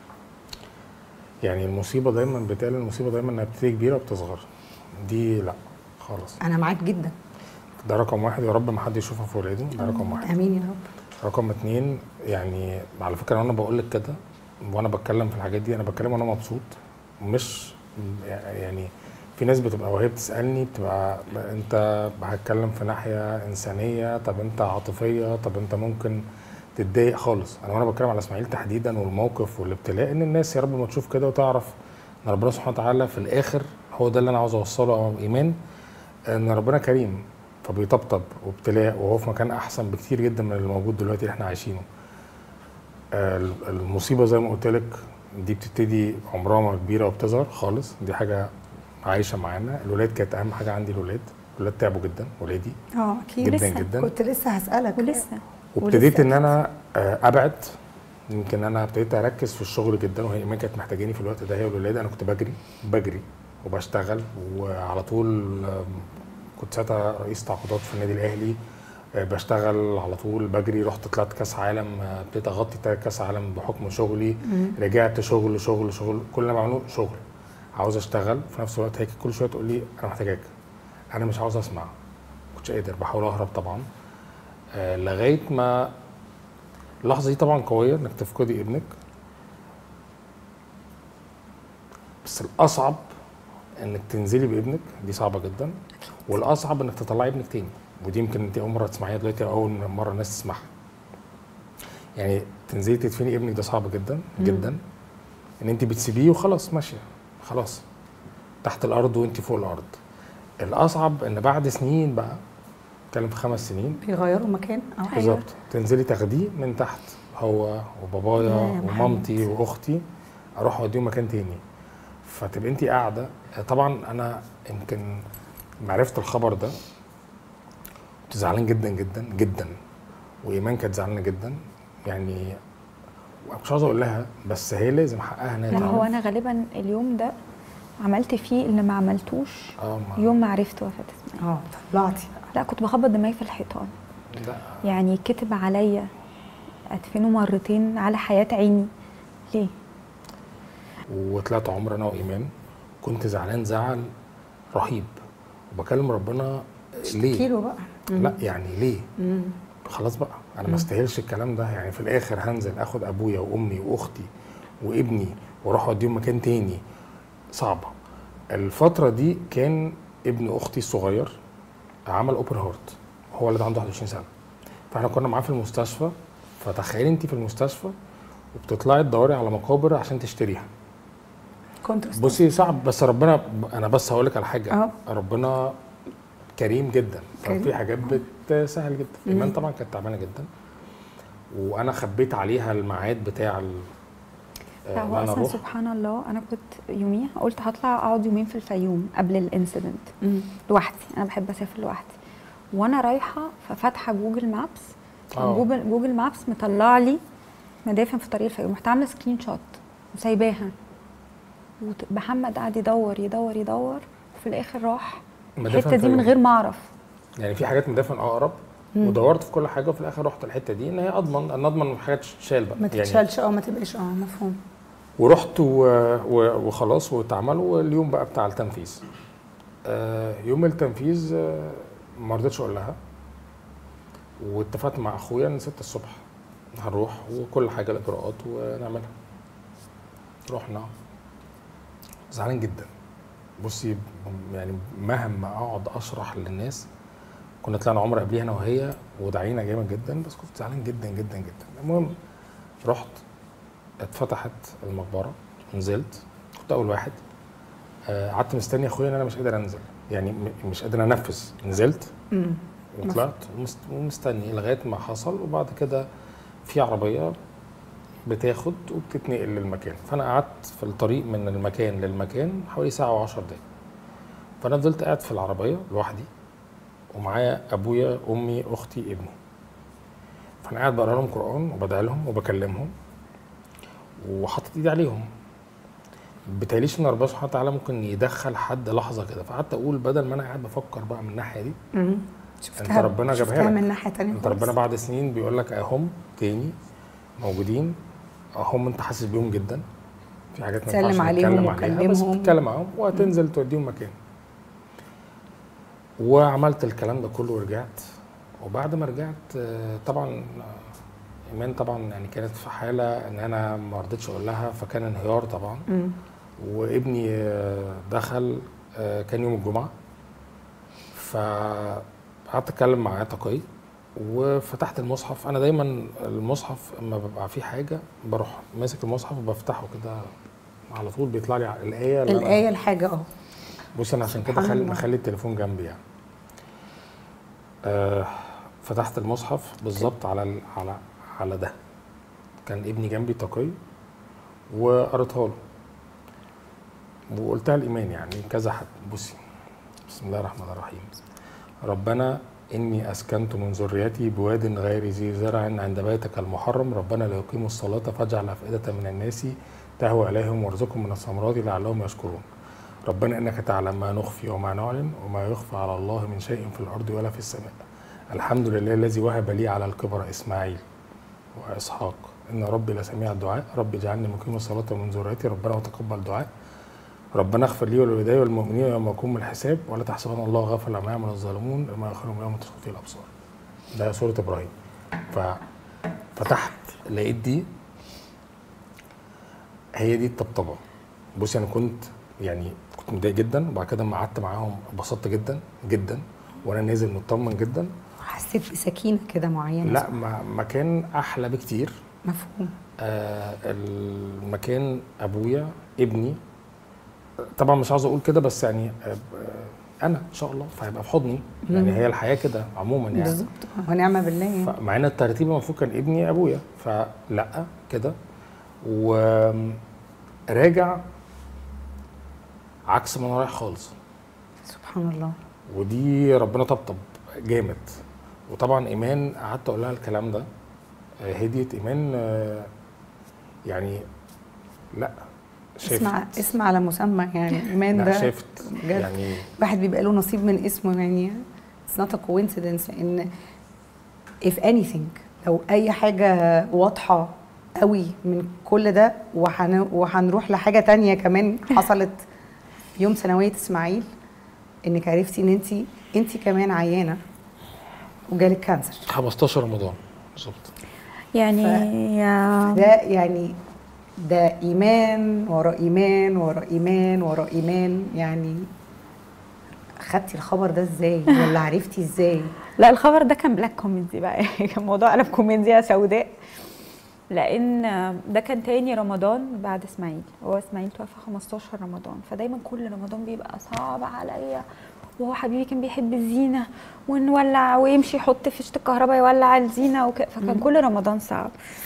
يعني المصيبه دايما بتقال المصيبه دايما انها بتبتدي كبيره وبتصغر دي لا خالص انا معاك جدا ده رقم واحد يا رب ما حد يشوفها في ولاده ده رقم واحد امين يا رب رقم اتنين يعني على فكره انا بقول لك كده وانا بتكلم في الحاجات دي انا بتكلم وانا مبسوط مش يعني في ناس بتبقى وهي بتسالني بتبقى انت هتكلم في ناحيه انسانيه طب انت عاطفيه طب انت ممكن تتضايق خالص انا وانا بتكلم على اسماعيل تحديدا والموقف والابتلاء ان الناس يا رب ما تشوف كده وتعرف ان ربنا سبحانه وتعالى في الاخر هو ده اللي انا عاوز اوصله او ايمان ان ربنا كريم فبيطبطب وابتلاء وهو في مكان احسن بكتير جدا من اللي موجود دلوقتي اللي احنا عايشينه آه، المصيبه زي ما قلت لك دي بتبتدي عمرها ما كبيره وبتظهر خالص دي حاجه عايشه معانا الولاد كانت اهم حاجه عندي الولاد الولاد تعبوا جدا ولادي اه اكيد جدا لسه جدا كنت لسه هسألك ولسه وابتديت ولسه ان انا آه، ابعد يمكن انا ابتديت اركز في الشغل جدا وهي ايمان كانت محتاجاني في الوقت ده هي والولاد انا كنت بجري بجري وبشتغل وعلى طول آم، كنت ساعتها رئيس تعاقدات في النادي الاهلي آه، بشتغل على طول بجري رحت طلعت كاس عالم آه، ابتديت اغطي تلات كاس عالم بحكم شغلي رجعت شغل شغل شغل كل اللي أنا بعمله شغل عاوز اشتغل في نفس الوقت هيك كل شويه تقول لي انا محتاجاك انا مش عاوز اسمع كنتش قادر بحاول اهرب طبعا آه، لغايه ما اللحظه دي طبعا قويه انك تفقدي ابنك بس الاصعب انك تنزلي بابنك دي صعبه جدا والاصعب انك تطلعي ابنك تاني ودي يمكن انت اول مره تسمعيها دلوقتي او اول مره الناس تسمعها يعني تنزلي تدفني ابنك ده صعب جدا جدا ان انت بتسيبيه وخلاص ماشيه خلاص تحت الارض وانت فوق الارض الاصعب ان بعد سنين بقى اتكلم في خمس سنين بيغيروا مكان اه أيوة. بالظبط تنزلي تاخديه من تحت هو وبابايا يا محمد. ومامتي واختي اروح اوديهم مكان تاني فتبقى انت قاعده طبعا انا يمكن معرفه الخبر ده كنت زعلان جدا جدا جدا وايمان كانت زعلانه جدا يعني مش عاوز اقول لها بس هي لازم حقها انها لا تعرف. هو انا غالبا اليوم ده عملت فيه اللي ما عملتوش اه ما يوم ما عرفت وفاه اسماعيل اه طلعتي لا كنت بخبط دماغي في الحيطان لا يعني كتب عليا ادفنه مرتين على حياه عيني ليه وطلعت عمر انا وايمان كنت زعلان زعل رهيب وبكلم ربنا ليه كيلو بقى لا يعني ليه مم. خلاص بقى انا ما استاهلش الكلام ده يعني في الاخر هنزل اخد ابويا وامي واختي وابني واروح اوديهم مكان تاني صعبه الفتره دي كان ابن اختي الصغير عمل اوبن هارت هو اللي عنده 21 سنه فاحنا كنا معاه في المستشفى فتخيلي انت في المستشفى وبتطلعي تدوري على مقابر عشان تشتريها كونتراست بصي صعب بس ربنا انا بس هقول لك على حاجه اه. ربنا كريم جدا كريم. ففي حاجات بتسهل جدا مم. ايمان طبعا كانت تعبانه جدا وانا خبيت عليها الميعاد بتاع ال- لا آه، هو إن انا اصلا اروح سبحان الله انا كنت يوميها قلت هطلع اقعد يومين في الفيوم قبل الانسيدنت مم. لوحدي انا بحب اسافر لوحدي وانا رايحه ففاتحه جوجل مابس كان آه. جوجل جوجل مابس مطلع لي مدافن في طريق الفيوم رحت عامله سكرين شوت وسايباها وت- محمد قعد يدور يدور يدور وفي الاخر راح مدافن الحته دي من فيوم. غير ما اعرف يعني في حاجات مدافن اقرب مم. ودورت في كل حاجه وفي الاخر رحت الحته دي ان هي اضمن ان اضمن ان حاجات تتشال بقى ما يعني تتشالش اه ما تبقاش اه مفهوم ورحت و... و... وخلاص واتعمل واليوم بقى بتاع التنفيذ آه يوم التنفيذ آه ما رضيتش اقول لها واتفقت مع اخويا ان 6 الصبح هنروح وكل حاجه الاجراءات ونعملها رحنا زعلان جدا بصي يعني مهما اقعد اشرح للناس كنا طلعنا عمره قبليها انا وهي ودعينا جامد جدا بس كنت زعلان جدا جدا جدا المهم رحت اتفتحت المقبره نزلت كنت اول واحد آه، قعدت مستني اخويا ان انا مش قادر انزل يعني م- مش قادر انفذ نزلت مم. وطلعت ومست- ومستني لغايه ما حصل وبعد كده في عربيه بتاخد وبتتنقل للمكان فانا قعدت في الطريق من المكان للمكان حوالي ساعه و10 دقايق فانا فضلت قاعد في العربيه لوحدي ومعايا ابويا امي اختي ابني فانا قاعد بقرا لهم قران وبدعي لهم وبكلمهم وحاطط ايدي عليهم بتهيأليش ان ربنا سبحانه وتعالى ممكن يدخل حد لحظه كده فقعدت اقول بدل ما انا قاعد بفكر بقى من الناحيه دي مم. شفتها ربنا جابها شفتها لك. من ناحيه تانية انت خالص. ربنا بعد سنين بيقول لك اهم تاني موجودين اهم انت حاسس بيهم جدا في حاجات ما تسلم ينفعش عليهم نتكلم عليها بس وكلمهم. تتكلم معاهم وهتنزل توديهم مكان وعملت الكلام ده كله ورجعت وبعد ما رجعت آه، طبعا آه، ايمان طبعا يعني كانت في حاله ان انا ما رضيتش اقول لها فكان انهيار طبعا مم. وابني آه، دخل آه، كان يوم الجمعه فقعدت اتكلم معاه تقي وفتحت المصحف انا دايما المصحف اما ببقى فيه حاجه بروح ماسك المصحف وبفتحه كده على طول بيطلع لي الايه اللي أنا- الايه الحاجه اه بص انا عشان كده سبحان خلي الله. مخلي التليفون جنبي يعني آه فتحت المصحف بالظبط على ال- على على ده كان ابني جنبي تقي وقريتها له وقلتها الايمان يعني كذا حد بصي بسم الله الرحمن الرحيم ربنا إني أسكنت من ذريتي بواد غير ذي زرع عند بيتك المحرم ربنا لا يقيموا الصلاة فاجعل أفئدة من الناس تهوى إليهم وارزقهم من الثمرات لعلهم يشكرون ربنا إنك تعلم ما نخفي وما نعلن وما يخفى على الله من شيء في الأرض ولا في السماء الحمد لله الذي وهب لي على الكبر إسماعيل وإسحاق إن ربي لسميع الدعاء ربي اجعلني مقيم الصلاة من ذريتي ربنا وتقبل دعاء ربنا اغفر لي ولوالدي والمؤمنين يوم يقوم الحساب ولا تحسبن الله غافل عما يعمل الظالمون لما يأخرهم يوم تشخص فيه الأبصار ده سورة إبراهيم ففتحت لقيت دي هي دي الطبطبة بصي أنا كنت يعني كنت متضايق جدا وبعد كده لما قعدت معاهم اتبسطت جدا جدا وانا نازل مطمن جدا حسيت بسكينه كده معينه لا ما مكان احلى بكتير مفهوم آه المكان ابويا ابني طبعا مش عاوز اقول كده بس يعني آه آه، انا ان شاء الله فهيبقى في حضني يعني مم. هي الحياه كده عموما يعني بالظبط ونعمه بالله يعني مع ان الترتيب المفروض كان ابني ابويا فلا كده وراجع عكس ما انا رايح خالص سبحان الله ودي ربنا طبطب جامد وطبعا ايمان قعدت اقول لها الكلام ده آه، هديت ايمان آه، يعني لا شافت اسمع اسم على مسمى يعني ايمان لا ده شافت بجد. يعني الواحد بيبقى له نصيب من اسمه يعني it's not a coincidence لان if anything لو اي حاجه واضحه قوي من كل ده وهن- وهنروح لحاجه تانية كمان حصلت يوم ثانويه اسماعيل انك عرفتي ان انت انت كمان عيانه وجالك كانسر 15 رمضان بالظبط يعني يا- ده يعني ده ايمان ورا ايمان ورا ايمان ورا ايمان يعني خدتي الخبر ده ازاي ولا عرفتي ازاي لا الخبر ده كان بلاك كوميدي بقى كان موضوع قلب كوميديا سوداء لان ده كان تاني رمضان بعد اسماعيل هو اسماعيل توفى 15 رمضان فدايما كل رمضان بيبقى صعب عليا وهو حبيبي كان بيحب الزينه ونولع ويمشي يحط فيشه الكهرباء يولع الزينه وك... فكان كل رمضان صعب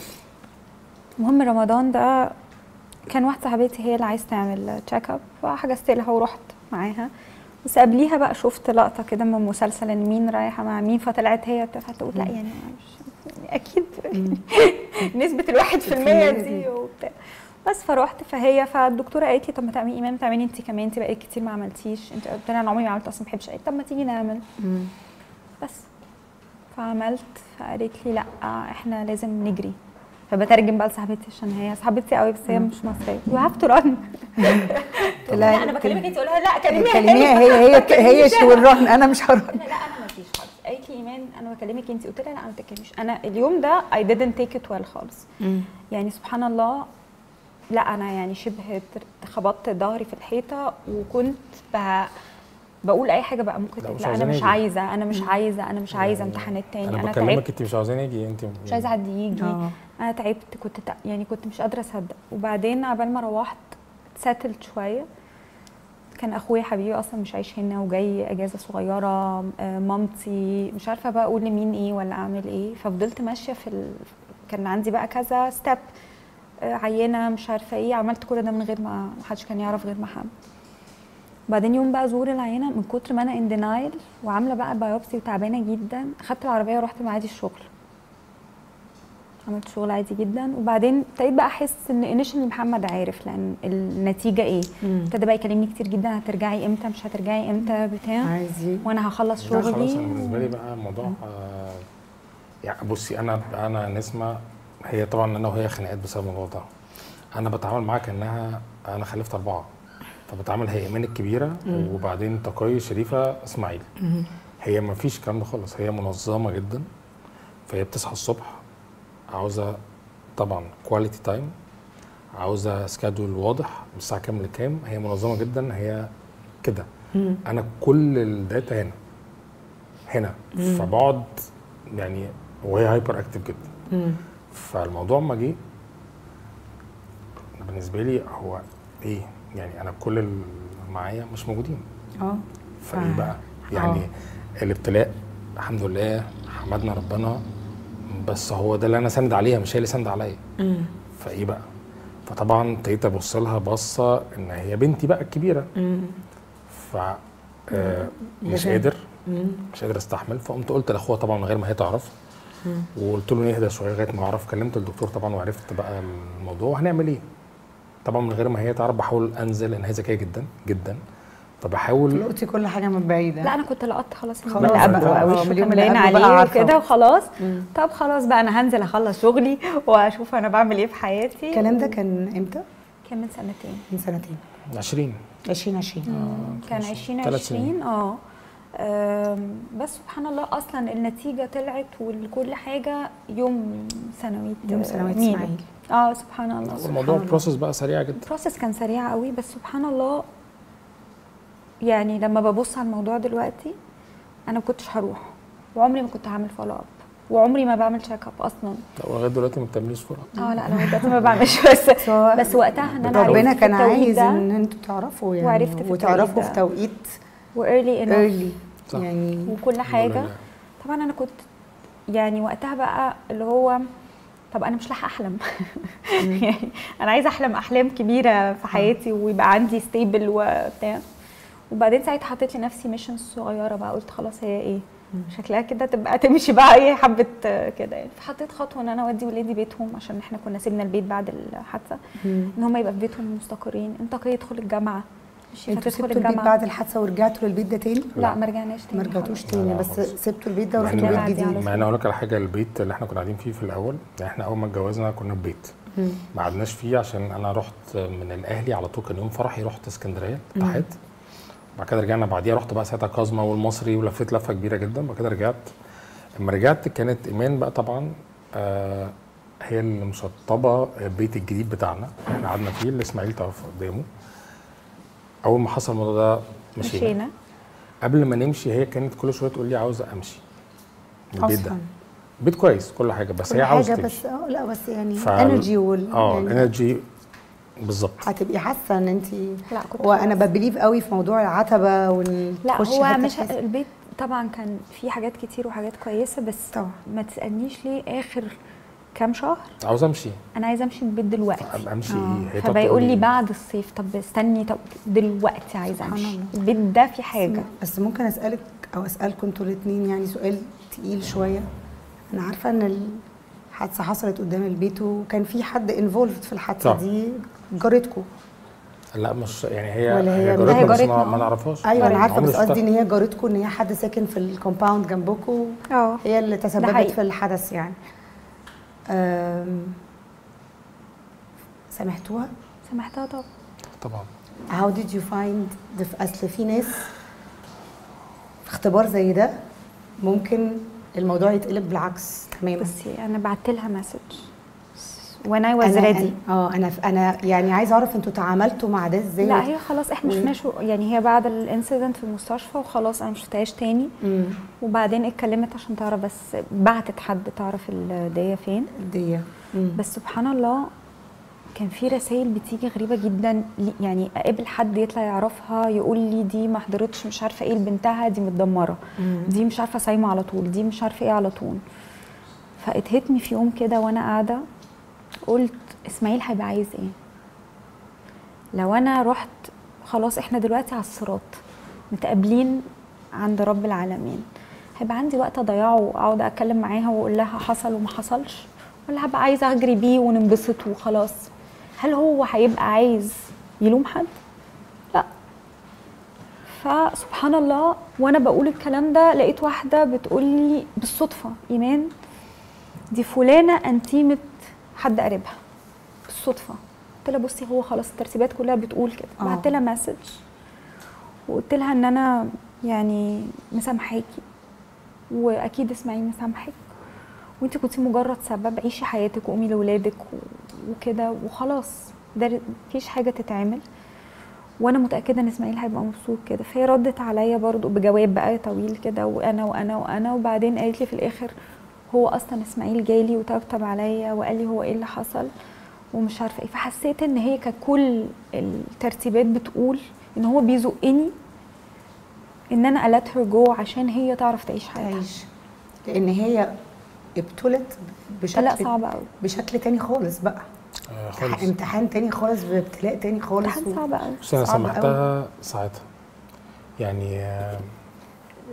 المهم رمضان ده كان واحده صاحبتي هي اللي عايز تعمل تشيك اب فحجزت لها ورحت معاها بس قبليها بقى شفت لقطه كده من مسلسل ان مين رايحه مع مين فطلعت هي فتقول لا يعني مش يعني اكيد نسبه الواحد في المية دي وبتاع بس فروحت فهي فالدكتوره قالت لي طب ما تعملي ايمان تعملي انت كمان انت بقالك كتير ما عملتيش انت قلت لها انا عمري ما عملت اصلا ما بحبش قالت طب ما تيجي نعمل بس فعملت فقالت لي لا احنا لازم نجري فبترجم بقى لصاحبتي عشان هي صاحبتي قوي بس هي مش مصريه يو هاف تو ران لا انا بكلمك انت قولها لا كلميها كلميها هي هي هي اللي والرهن انا مش هرهن لا انا ما فيش خالص قالت لي ايمان انا بكلمك انت قلت لها لا ما تتكلميش انا اليوم ده اي didn't take it well خالص يعني سبحان الله لا انا يعني شبه تر- خبطت ظهري في الحيطه وكنت ب... بقول اي حاجه بقى ممكن لا، مش لا انا عاوزاني مش أجي. عايزه انا مش عايزه انا مش عايزه يعني امتحانات تاني انا انا بكلمك تعبت انت مش عاوزاني اجي انت مش عايزه حد يجي اه انا تعبت كنت تع... يعني كنت مش قادره اصدق وبعدين عبال ما روحت ساتلت شويه كان اخويا حبيبي اصلا مش عايش هنا وجاي اجازه صغيره آه، مامتي مش عارفه بقى اقول لمين ايه ولا اعمل ايه ففضلت ماشيه في ال... كان عندي بقى كذا ستيب عينه مش عارفه ايه عملت كل ده من غير ما ما حدش كان يعرف غير محمد بعدين يوم بقى زور العينه من كتر ما انا ان دينايل وعامله بقى بايوبسي وتعبانه جدا خدت العربيه ورحت معادي الشغل عملت شغل عادي جدا وبعدين ابتديت بقى احس ان انيشلي محمد عارف لان النتيجه ايه ابتدى بقى يكلمني كتير جدا هترجعي امتى مش هترجعي امتى بتاع عايزين وانا هخلص لا خلاص شغلي انا بالنسبه لي بقى الموضوع آه يعني بصي انا انا نسمه هي طبعا انا وهي خناقات بسبب الموضوع ده انا بتعامل معاها كانها انا خلفت اربعه فبتعامل هي ايمان الكبيره وبعدين تقي شريفه اسماعيل هي ما فيش الكلام ده خالص هي منظمه جدا فهي بتصحى الصبح عاوزه طبعا كواليتي تايم عاوزه سكادول واضح الساعه كام لكام هي منظمه جدا هي كده انا كل الداتا هنا هنا فبقعد يعني وهي هايبر اكتف جدا فالموضوع ما جه بالنسبه لي هو ايه يعني انا كل اللي معايا مش موجودين اه فايه ف- بقى يعني الابتلاء الحمد لله حمدنا ربنا بس هو ده اللي انا ساند عليها مش هي اللي ساند عليا فايه بقى فطبعا ابتديت ابص لها بصه ان هي بنتي بقى الكبيره ف آه، مش لازم. قادر مم. مش قادر استحمل فقمت قلت لاخوها طبعا من غير ما هي تعرف مم. وقلت له نهدى شويه لغايه ما اعرف كلمت الدكتور طبعا وعرفت بقى الموضوع وهنعمل ايه طبعا من غير ما هي تعرف بحاول انزل لان هي ذكيه جدا جدا فبحاول لقطي كل حاجه من بعيد لا انا كنت لقطت خلاص خلاص اليوم اللي بقى، قبله آه، قوي اليوم اللي ملاقين قبله بقى عليه عارفة. وكده وخلاص مم. طب خلاص بقى انا هنزل اخلص شغلي واشوف انا بعمل ايه في حياتي الكلام ده كان امتى؟ كان من سنتين من سنتين 20 2020 كان ثلاث 2020 سنين. اه آم، بس سبحان الله اصلا النتيجه طلعت وكل حاجه يوم سنويه يوم سنوات ميلو. اسماعيل اه سبحان الله الموضوع الله. البروسيس بقى سريع جدا البروسيس كان سريع قوي بس سبحان الله يعني لما ببص على الموضوع دلوقتي انا ما كنتش هروح وعمري ما كنت هعمل فولو اب وعمري ما بعمل تشيك اب اصلا لا ولغايه دلوقتي ما بتعمليش فولو اه لا انا دلوقتي ما بعملش بس سواء بس وقتها ان انا ربنا عرفت كان في التوقيت عايز ده ان انتوا تعرفوا يعني وعرفت في وتعرفوا التوقيت في ده. توقيت وايرلي انف ايرلي صح. يعني وكل الحمد حاجه لله. طبعا انا كنت يعني وقتها بقى اللي هو طب انا مش لاحقه احلم يعني انا عايزه احلم احلام كبيره في حياتي ويبقى عندي ستيبل وبتاع وبعدين ساعتها حطيت لنفسي ميشن صغيره بقى قلت خلاص هي ايه شكلها كده تبقى تمشي بقى ايه حبه آه، كده يعني فحطيت خطوه ان انا اودي ولادي بيتهم عشان احنا كنا سيبنا البيت بعد الحادثه مم. ان هم يبقى في بيتهم مستقرين انت كي يدخل الجامعه مش انتوا هتدخل سبتوا البيت الجامعه بعد الحادثه ورجعتوا للبيت ده تاني؟ لا ما رجعناش تاني ما رجعتوش خالص. تاني لا، بس خالص. سبتوا البيت ده مع ورحتوا إن- بيت عادي جديد على مع ان اقول لك على حاجه البيت اللي احنا كنا قاعدين فيه في الاول يعني احنا اول ما اتجوزنا كنا في بيت مم. ما قعدناش فيه عشان انا رحت من الاهلي على طول كان يوم فرحي رحت اسكندريه تحت بعد كده رجعنا بعديها رحت بقى ساعتها كازما والمصري ولفيت لفه كبيره جدا بعد كده رجعت لما رجعت كانت ايمان بقى طبعا آه هي اللي مشطبه البيت الجديد بتاعنا احنا قعدنا فيه اللي اسماعيل توفى قدامه اول ما حصل الموضوع ده مشينا مشينا قبل ما نمشي هي كانت كل شويه تقول لي عاوزه امشي من البيت ده اصلا بيت كويس كل حاجه بس كل هي عاوزه حاجه تمشي بس اه لا بس يعني فال- انرجي وال اه يعني انرجي بالظبط هتبقي حاسه ان انت لا كنت وانا خلاص. ببليف قوي في موضوع العتبه وان لا تخشي هو حتة مش تحسي- البيت طبعا كان فيه حاجات كتير وحاجات كويسه بس طبعا ما تسالنيش ليه اخر كام شهر عاوزه امشي انا عايزه امشي من البيت دلوقتي ابقى امشي آه. ايه هي تقعد فبيقول تقول لي بعد الصيف طب استني طب دلوقتي عايزه سبحان امشي الله. البيت ده فيه حاجه بس ممكن اسالك او اسالكم انتوا الاثنين يعني سؤال تقيل شويه انا عارفه ان الحادثه حصلت قدام البيت وكان في حد انفولفد في الحادثه صح. دي جارتكم لا مش يعني هي ولا هي- هي لا، هي جارتنا بس ما, جارتنا. ما نعرفهاش ايوه انا جارتنا. عارفه عمري بس قصدي شفتها. ان هي جارتكم ان هي حد ساكن في الكومباوند جنبكم اه هي اللي تسببت حقيقي. في الحدث يعني أم، سامحتوها سمحتها طب طبعا How did you find the اصل في ناس في اختبار زي ده ممكن الموضوع يتقلب بالعكس تماما بصي انا بعت لها مسج when I was أنا- ready أنا- اه انا انا يعني عايزه اعرف انتوا تعاملتوا مع ده ازاي لا هي خلاص احنا و- شفناها شو يعني هي بعد الانسيدنت في المستشفى وخلاص انا ما شفتهاش تاني امم وبعدين اتكلمت عشان تعرف بس بعتت حد تعرف الدية فين دي مم. بس سبحان الله كان في رسائل بتيجي غريبه جدا لي- يعني اقابل حد يطلع يعرفها يقول لي دي ما حضرتش مش عارفه ايه لبنتها دي متدمره مم. دي مش عارفه صايمه على طول دي مش عارفه ايه على طول فاتهتني في يوم كده وانا قاعده قلت اسماعيل هيبقى عايز ايه لو انا رحت خلاص احنا دلوقتي على الصراط متقابلين عند رب العالمين هيبقى عندي وقت اضيعه واقعد اتكلم معاها واقول لها حصل وما حصلش ولا هبقى عايزه اجري بيه وننبسط وخلاص هل هو هيبقى عايز يلوم حد لا فسبحان الله وانا بقول الكلام ده لقيت واحده بتقول لي بالصدفه ايمان دي فلانه انتيمه حد قريبها بالصدفه قلت لها بصي هو خلاص الترتيبات كلها بتقول كده آه. بعت لها مسج وقلت لها ان انا يعني مسامحاكي واكيد اسماعيل مسامحك وانت كنتي مجرد سبب عيشي حياتك وقومي لاولادك و- وكده وخلاص ده مفيش حاجه تتعمل وانا متاكده ان اسماعيل هيبقى مبسوط كده فهي ردت عليا برضو بجواب بقى طويل كده وانا وانا وانا وبعدين قالت لي في الاخر هو اصلا اسماعيل جالي وطبطب عليا وقال لي هو ايه اللي حصل ومش عارفه ايه فحسيت ان هي ككل الترتيبات بتقول ان هو بيزقني ان انا let her go عشان هي تعرف تعيش حياتها تعيش لان هي ابتلت بشكل لا صعب قوي بشكل تاني خالص بقى آه خالص امتحان تاني خالص بابتلاء تاني خالص امتحان صعب قوي بس انا صعب سامحتها ساعتها يعني آه،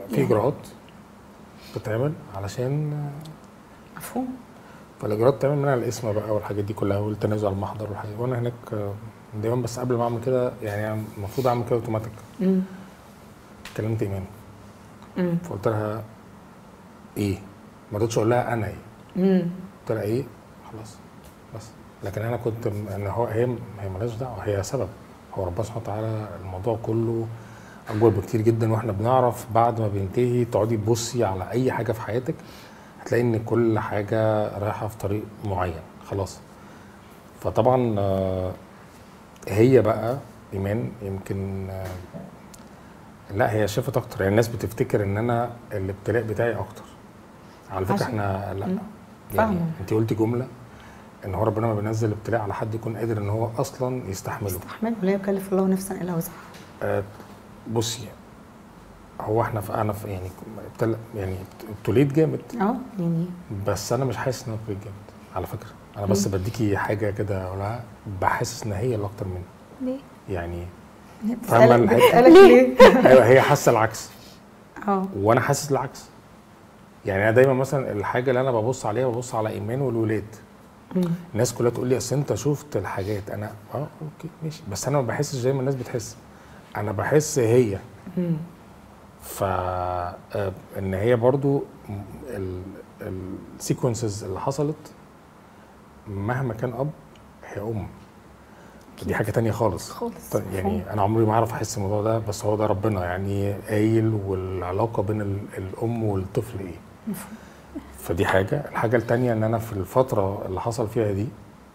في يعني. اجراءات بتتعمل علشان مفهوم فالاجراءات بتعمل منها الاسم بقى والحاجات دي كلها والتنازل على المحضر والحاجات وانا هناك آه، دايما بس قبل ما اعمل كده يعني المفروض اعمل كده اوتوماتيك مم. كلمت ايمان مم. فقلت لها ايه ما رضيتش اقول لها انا ايه مم. قلت لها ايه خلاص بس لكن انا كنت م- ان هو هي هي مالهاش دعوه هي سبب هو ربنا سبحانه وتعالى الموضوع كله اكبر بكتير جدا واحنا بنعرف بعد ما بينتهي تقعدي تبصي على اي حاجه في حياتك هتلاقي ان كل حاجه رايحه في طريق معين خلاص فطبعا آه، هي بقى ايمان يمكن آه، لا هي شافت اكتر يعني الناس بتفتكر ان انا الابتلاء بتاعي اكتر على فكره عشان- احنا لا مم. يعني فاهمة. انت قلتي جمله ان هو ربنا ما بينزل ابتلاء على حد يكون قادر ان هو اصلا يستحمله استحمل ولا يكلف الله نفسا الا وسعها آه بصي هو احنا في انا في يعني ابتل يعني ابتليت جامد اه يعني بس انا مش حاسس ان انا ابتليت جامد على فكره انا بس بديكي حاجه كده اقولها بحسس ان هي اللي اكتر مني ليه؟ يعني بتسألك فاهمة الحتة؟ بتسألك ليه؟ ايوه هي حاسه العكس اه وانا حاسس العكس يعني انا دايما مثلا الحاجه اللي انا ببص عليها ببص على ايمان والولاد مم. الناس كلها تقول لي اصل انت شفت الحاجات انا اه اوكي ماشي بس انا ما بحسش زي ما الناس بتحس انا بحس هي مم. ف آه، ان هي برضو السيكونسز اللي حصلت مهما كان اب هي ام دي حاجه تانية خالص خالص طيب يعني انا عمري ما اعرف احس الموضوع ده بس هو ده ربنا يعني قايل والعلاقه بين ال- الام والطفل ايه مفهوم. فدي حاجه الحاجه التانية ان انا في الفتره اللي حصل فيها دي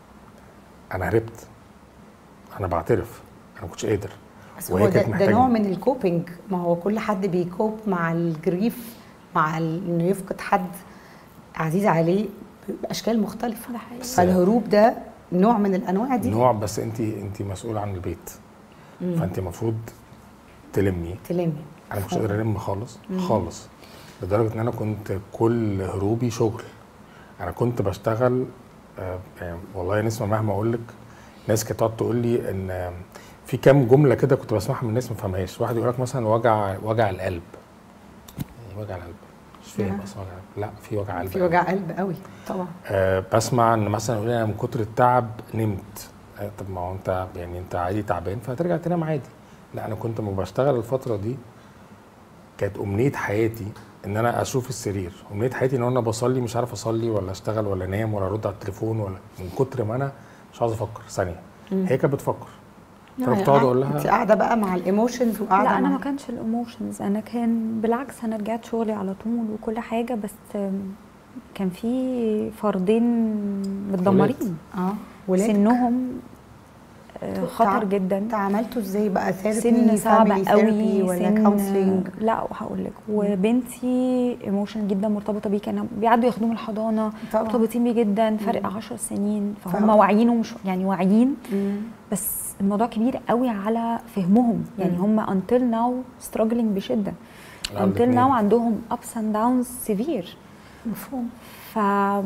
انا هربت انا بعترف انا ما كنتش قادر بس وهي هو ده, كانت ده محتاجة. نوع من الكوبينج ما هو كل حد بيكوب مع الجريف مع ال- انه يفقد حد عزيز عليه باشكال مختلفه ده حقيقي بس- فالهروب ده نوع من الانواع دي نوع بس انت انت مسؤوله عن البيت مم. فانت المفروض تلمي تلمي انا مش قادر الم خالص خالص لدرجه ان انا كنت كل هروبي شغل انا كنت بشتغل آه، يعني والله يا نسمه مهما اقول لك ناس كانت تقعد تقول لي ان آه، في كام جمله كده كنت بسمعها من الناس ما فهمهاش واحد يقول لك مثلا وجع وجع القلب يعني وجع القلب مش فاهم نعم. اصلا وجع القلب لا في وجع قلب في وجع قلب قوي طبعا أه بسمع ان مثلا يقول لي انا من كتر التعب نمت أه طب ما هو انت يعني انت عادي تعبان فهترجع تنام عادي لا انا كنت لما بشتغل الفتره دي كانت امنيه حياتي ان انا اشوف السرير امنيه حياتي ان انا بصلي مش عارف اصلي ولا اشتغل ولا انام ولا ارد على التليفون ولا من كتر ما انا مش عاوز افكر ثانيه هي كانت بتفكر فانا كنت اقعد اقول انت لها قاعده بقى مع الايموشنز وقاعده لا انا مع ما كانش الايموشنز انا كان بالعكس انا رجعت شغلي على طول وكل حاجه بس آم، كان في فردين متدمرين اه ولاد سنهم آه، خطر تعب- جدا تعاملتوا ازاي بقى ثيرابي سن صعب ثيرابي قوي ولا سن كونسلنج لا هقول لك وبنتي ايموشن جدا مرتبطه بيه كانوا بيعدوا ياخدوه من الحضانه طبعا مرتبطين بيه جدا فرق 10 سنين فهم فاهمة. واعيين ومش يعني واعيين مم. بس الموضوع كبير قوي على فهمهم يعني مم. هم until now struggling بشده لا، until الاتنين. now عندهم ups and downs severe مفهوم ف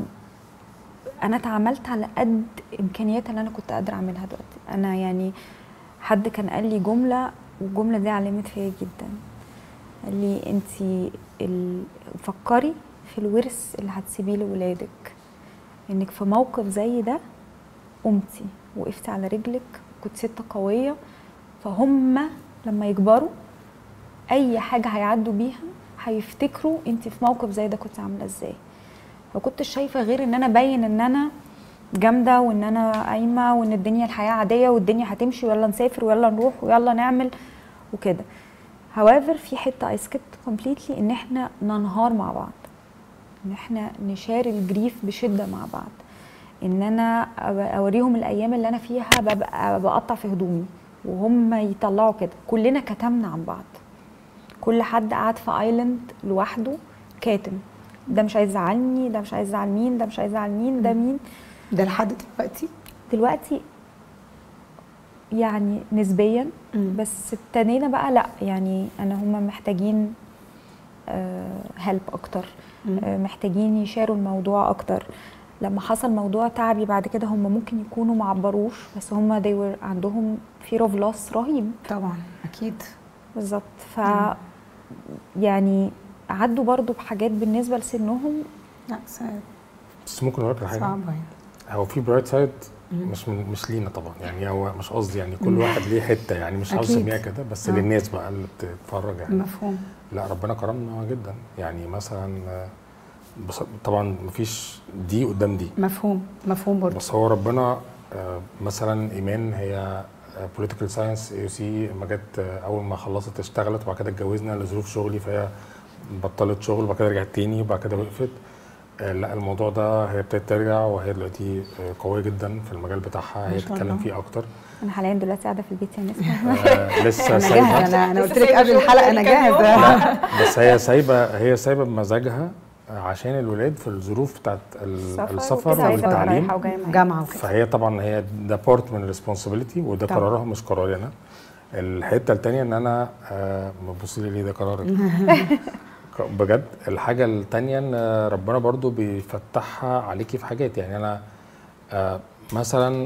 انا اتعاملت على قد امكانيات اللي انا كنت قادره اعملها دلوقتي انا يعني حد كان قال لي جمله والجمله دي علمت فيا جدا قال لي انت ال... فكري في الورث اللي هتسيبيه لولادك انك في موقف زي ده قمتي وقفتي على رجلك كنت ست قويه فهم لما يكبروا اي حاجه هيعدوا بيها هيفتكروا انت في موقف زي ده كنت عامله ازاي ما كنتش شايفه غير ان انا ابين ان انا جامده وان انا قايمه وان الدنيا الحياه عاديه والدنيا هتمشي ويلا نسافر ويلا نروح ويلا نعمل وكده however في حته اي سكيبت كومبليتلي ان احنا ننهار مع بعض ان احنا نشار الجريف بشده مع بعض ان انا أب- اوريهم الايام اللي انا فيها ببقى بقطع في هدومي وهم يطلعوا كده كلنا كتمنا عن بعض كل حد قعد في ايلاند لوحده كاتم ده مش عايز يزعلني ده مش عايز يزعل مين ده مش عايز يزعل مين ده مين ده لحد دلوقتي دلوقتي يعني نسبيا مم. بس ابتدينا بقى لا يعني انا هم محتاجين هيلب اكتر مم. آه، محتاجين يشاروا الموضوع اكتر لما حصل موضوع تعبي بعد كده هم ممكن يكونوا معبروش بس هم they were عندهم fear of loss رهيب طبعا اكيد بالظبط ف يعني عدوا برضو بحاجات بالنسبه لسنهم لا صعب بس ممكن اقول لك على حاجه صعبه يعني هو في برايت سايد مم. مش من مش لينا طبعا يعني هو مش قصدي يعني كل واحد ليه حته يعني مش عاوز أكيد. اسميها كده بس آه. للناس بقى اللي بتتفرج يعني مفهوم لا ربنا كرمنا جدا يعني مثلا آه، بص- طبعا مفيش دي قدام دي مفهوم مفهوم برضه بس هو ربنا آه، مثلا ايمان هي بوليتيكال ساينس اي سي ما جت آه، اول ما خلصت اشتغلت وبعد كده اتجوزنا لظروف شغلي فهي بطلت شغل وبعد كده رجعت تاني وبعد كده وقفت آه، لا الموضوع ده هي ابتدت ترجع وهي دلوقتي آه، قويه جدا في المجال بتاعها ما هي شاء بتتكلم الله. فيه اكتر انا حاليا دلوقتي قاعده في البيت يا نسمه آه، لسه انا سايبه جاهزه انا انا قلت لسه لك سايبة قبل شغل الحلقه انا بقالي كام يوم. جاهزه بس هي سايبه هي سايبه بمزاجها عشان الولاد في الظروف بتاعت ال- السفر وكده عايزة أبقى والتعليم رايحة وجاية معايا. جامعه وكده فهي طبعا هي ده بارت من الريسبونسبيلتي وده طبعا. قرارها مش قراري انا الحته الثانيه ان انا آه ما تبصي لي ليه ده قرارك ك- بجد الحاجه الثانيه ان ربنا برضو بيفتحها عليكي في حاجات يعني انا آه مثلا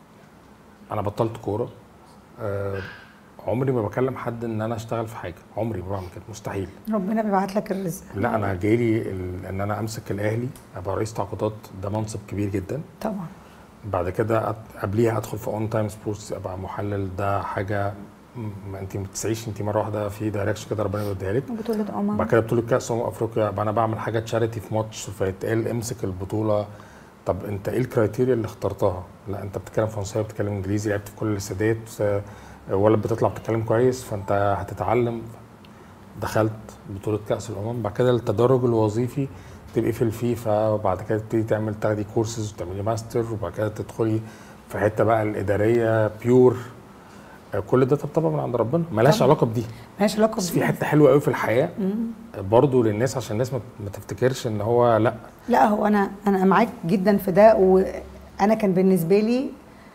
انا بطلت كوره آه عمري ما بكلم حد ان انا اشتغل في حاجه عمري ما بعمل كده مستحيل ربنا بيبعت لك الرزق لا انا جايلي ال- ان انا امسك الاهلي ابقى رئيس تعاقدات ده منصب كبير جدا طبعا بعد كده أت- قبليها ادخل في اون تايم سبورتس ابقى محلل ده حاجه م- ما انت ما بتسعيش انت مره واحده في دايركشن كده ربنا يوديها لك بطوله امم بعد كده بطوله كاس امم افريقيا ابقى انا بعمل حاجه تشاريتي في ماتش فيتقال امسك البطوله طب انت ايه الكرايتيريا اللي اخترتها؟ لا انت بتتكلم فرنساوي بتتكلم انجليزي لعبت في كل الاستادات آه، ولا بتطلع بتتكلم كويس فانت هتتعلم دخلت بطوله كاس الامم بعد كده التدرج الوظيفي تبقي في الفيفا وبعد كده تبتدي تعمل تاخدي كورسز وتعملي ماستر وبعد كده تدخلي في حته بقى الاداريه بيور آه، كل ده طبعا من عند ربنا ملهاش طبعا. علاقه بدي ماشي علاقه بس في بيه. حته حلوه قوي في الحياه مم. برضو للناس عشان الناس ما ما تفتكرش ان هو لا لا هو انا انا معاك جدا في ده وانا كان بالنسبه لي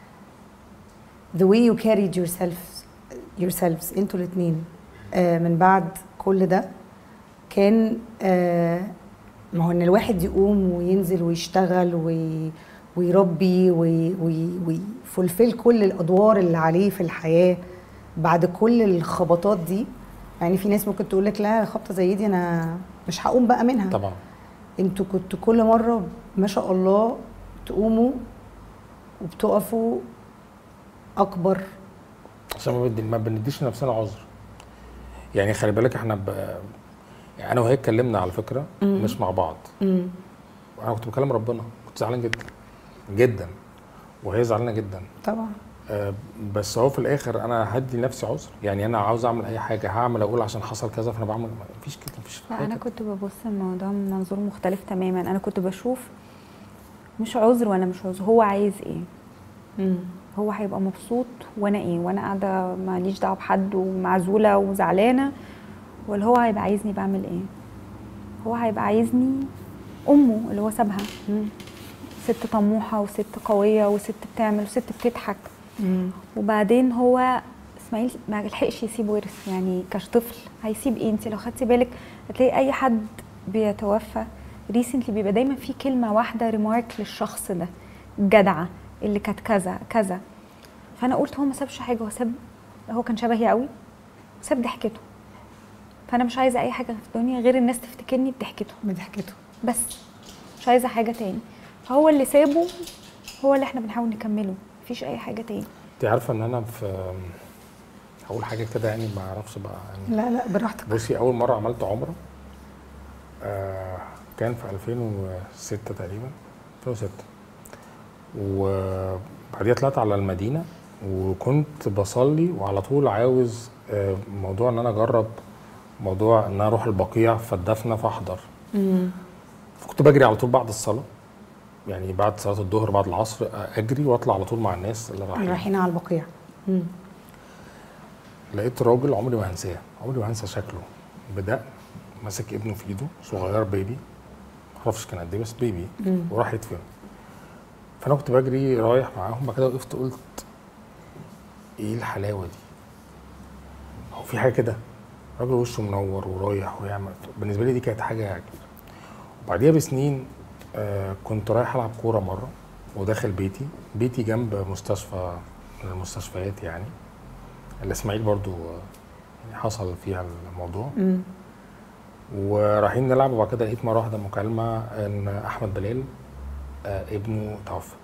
the way you carried yourself yourselves انتوا الاثنين من بعد كل ده كان آه ما هو ان الواحد يقوم وينزل ويشتغل وي ويربي وي- وي- ويفولفل كل الادوار اللي عليه في الحياه بعد كل الخبطات دي يعني في ناس ممكن تقول لك لا خبطه زي دي انا مش هقوم بقى منها طبعا انتوا كنتوا كل مره ما شاء الله تقوموا وبتقفوا اكبر عشان ما بدي- ما بنديش لنفسنا عذر يعني خلي بالك احنا ب... يعني انا وهي اتكلمنا على فكره مم. مش مع بعض امم انا كنت بكلم ربنا كنت زعلان جدا جدا وهي زعلانه جدا طبعا آه، بس هو في الاخر انا هدي لنفسي عذر يعني انا عاوز اعمل اي حاجه هعمل اقول عشان حصل كذا فانا بعمل مفيش كده مفيش لا حاجة انا كده. كنت ببص الموضوع من منظور مختلف تماما انا كنت بشوف مش عذر ولا مش عذر هو عايز ايه امم هو هيبقى مبسوط وانا ايه وانا قاعده ماليش دعوه بحد ومعزوله وزعلانه ولا هو هيبقى عايزني بعمل ايه هو هيبقى عايزني امه اللي هو سابها ست طموحه وست قويه وست بتعمل وست بتضحك وبعدين هو اسماعيل ما لحقش يسيب ورث يعني كطفل هيسيب ايه انت لو خدتي بالك هتلاقي اي حد بيتوفى ريسنتلي بيبقى دايما في كلمه واحده ريمارك للشخص ده الجدعه اللي كانت كذا كذا فانا قلت هو ما سابش حاجه هو ساب هو كان شبهي قوي ساب ضحكته فانا مش عايزه اي حاجه في الدنيا غير الناس تفتكرني بضحكته بضحكته بس مش عايزه حاجه تاني فهو اللي سابه هو اللي احنا بنحاول نكمله مفيش اي حاجه تاني انت عارفه ان انا في هقول حاجه كده يعني ما اعرفش بقى يعني لا لا براحتك بصي اول مره عملت عمره آه كان في 2006 تقريبا 2006 وبعديها طلعت على المدينه وكنت بصلي وعلى طول عاوز آه موضوع ان انا اجرب موضوع ان انا اروح البقيع فالدفنه فاحضر امم فكنت بجري على طول بعد الصلاه يعني بعد صلاه الظهر بعد العصر آه، اجري واطلع على طول مع الناس اللي رايحين رايحين على البقيع امم لقيت راجل عمري ما هنساه عمري ما هنسى شكله بدأ ماسك ابنه في ايده صغير بيبي معرفش كان قد ايه بس بيبي مم. وراح يدفن فانا كنت بجري رايح معاهم بعد كده وقفت قلت ايه الحلاوه دي هو في حاجه كده راجل وشه منور ورايح ويعمل بالنسبه لي دي كانت حاجه كبيره وبعديها بسنين آه كنت رايح العب كوره مره وداخل بيتي بيتي جنب مستشفى من المستشفيات يعني الاسماعيل برضو آه، يعني حصل فيها الموضوع مم. ورايحين نلعب وبعد كده لقيت مره واحده مكالمه ان احمد بلال آه ابنه توفى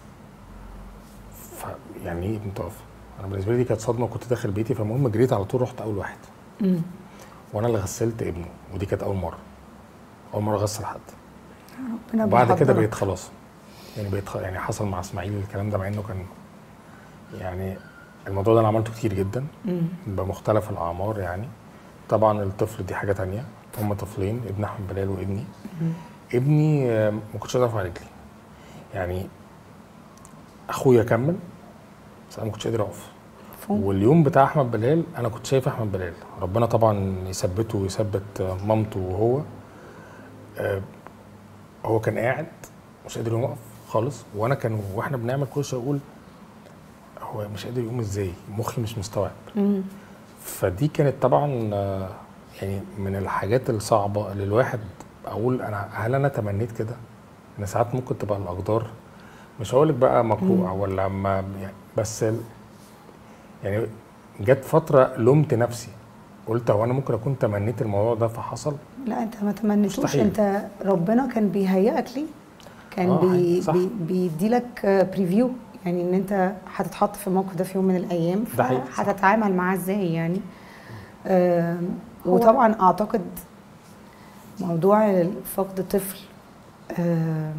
ف يعني ايه ابنه توفى؟ انا بالنسبه لي دي كانت صدمه كنت داخل بيتي فالمهم جريت على طول رحت اول واحد مم. وانا اللي غسلت ابنه ودي كانت اول مره اول مره اغسل حد ربنا وبعد كده بيحضرك. بقيت خلاص يعني بقيت خ... يعني حصل مع اسماعيل الكلام ده مع انه كان يعني الموضوع ده انا عملته كتير جدا مم. بمختلف الاعمار يعني طبعا الطفل دي حاجه تانية هم طفلين ابن احمد بلال وابني مم. ابني آه، ما كنتش قادر ارفع رجلي يعني اخويا كمل بس انا ما كنتش قادر اقف مفهوم واليوم بتاع احمد بلال انا كنت شايف احمد بلال ربنا طبعا يثبته ويثبت آه، مامته وهو آه، هو كان قاعد مش قادر يقوم يقف خالص وانا كان واحنا بنعمل كل شويه اقول هو مش قادر يقوم ازاي مخي مش مستوعب مم. فدي كانت طبعا آه، يعني من الحاجات الصعبه اللي الواحد اقول انا هل انا تمنيت كده ان ساعات ممكن تبقى الاقدار مش هقول لك بقى مقروءه ولا ما يعني بس ال- يعني جت فتره لومت نفسي قلت هو انا ممكن اكون تمنيت الموضوع ده فحصل لا انت ما تمنيتوش مستحيل. انت ربنا كان بيهيئك ليه كان آه، بي حقيقي، صح. بي بيديلك بريفيو يعني ان انت هتتحط في الموقف ده في يوم من الايام ده حقيقي، صح. هتتعامل معاه ازاي يعني آم، هو- وطبعا اعتقد موضوع فقد طفل آم،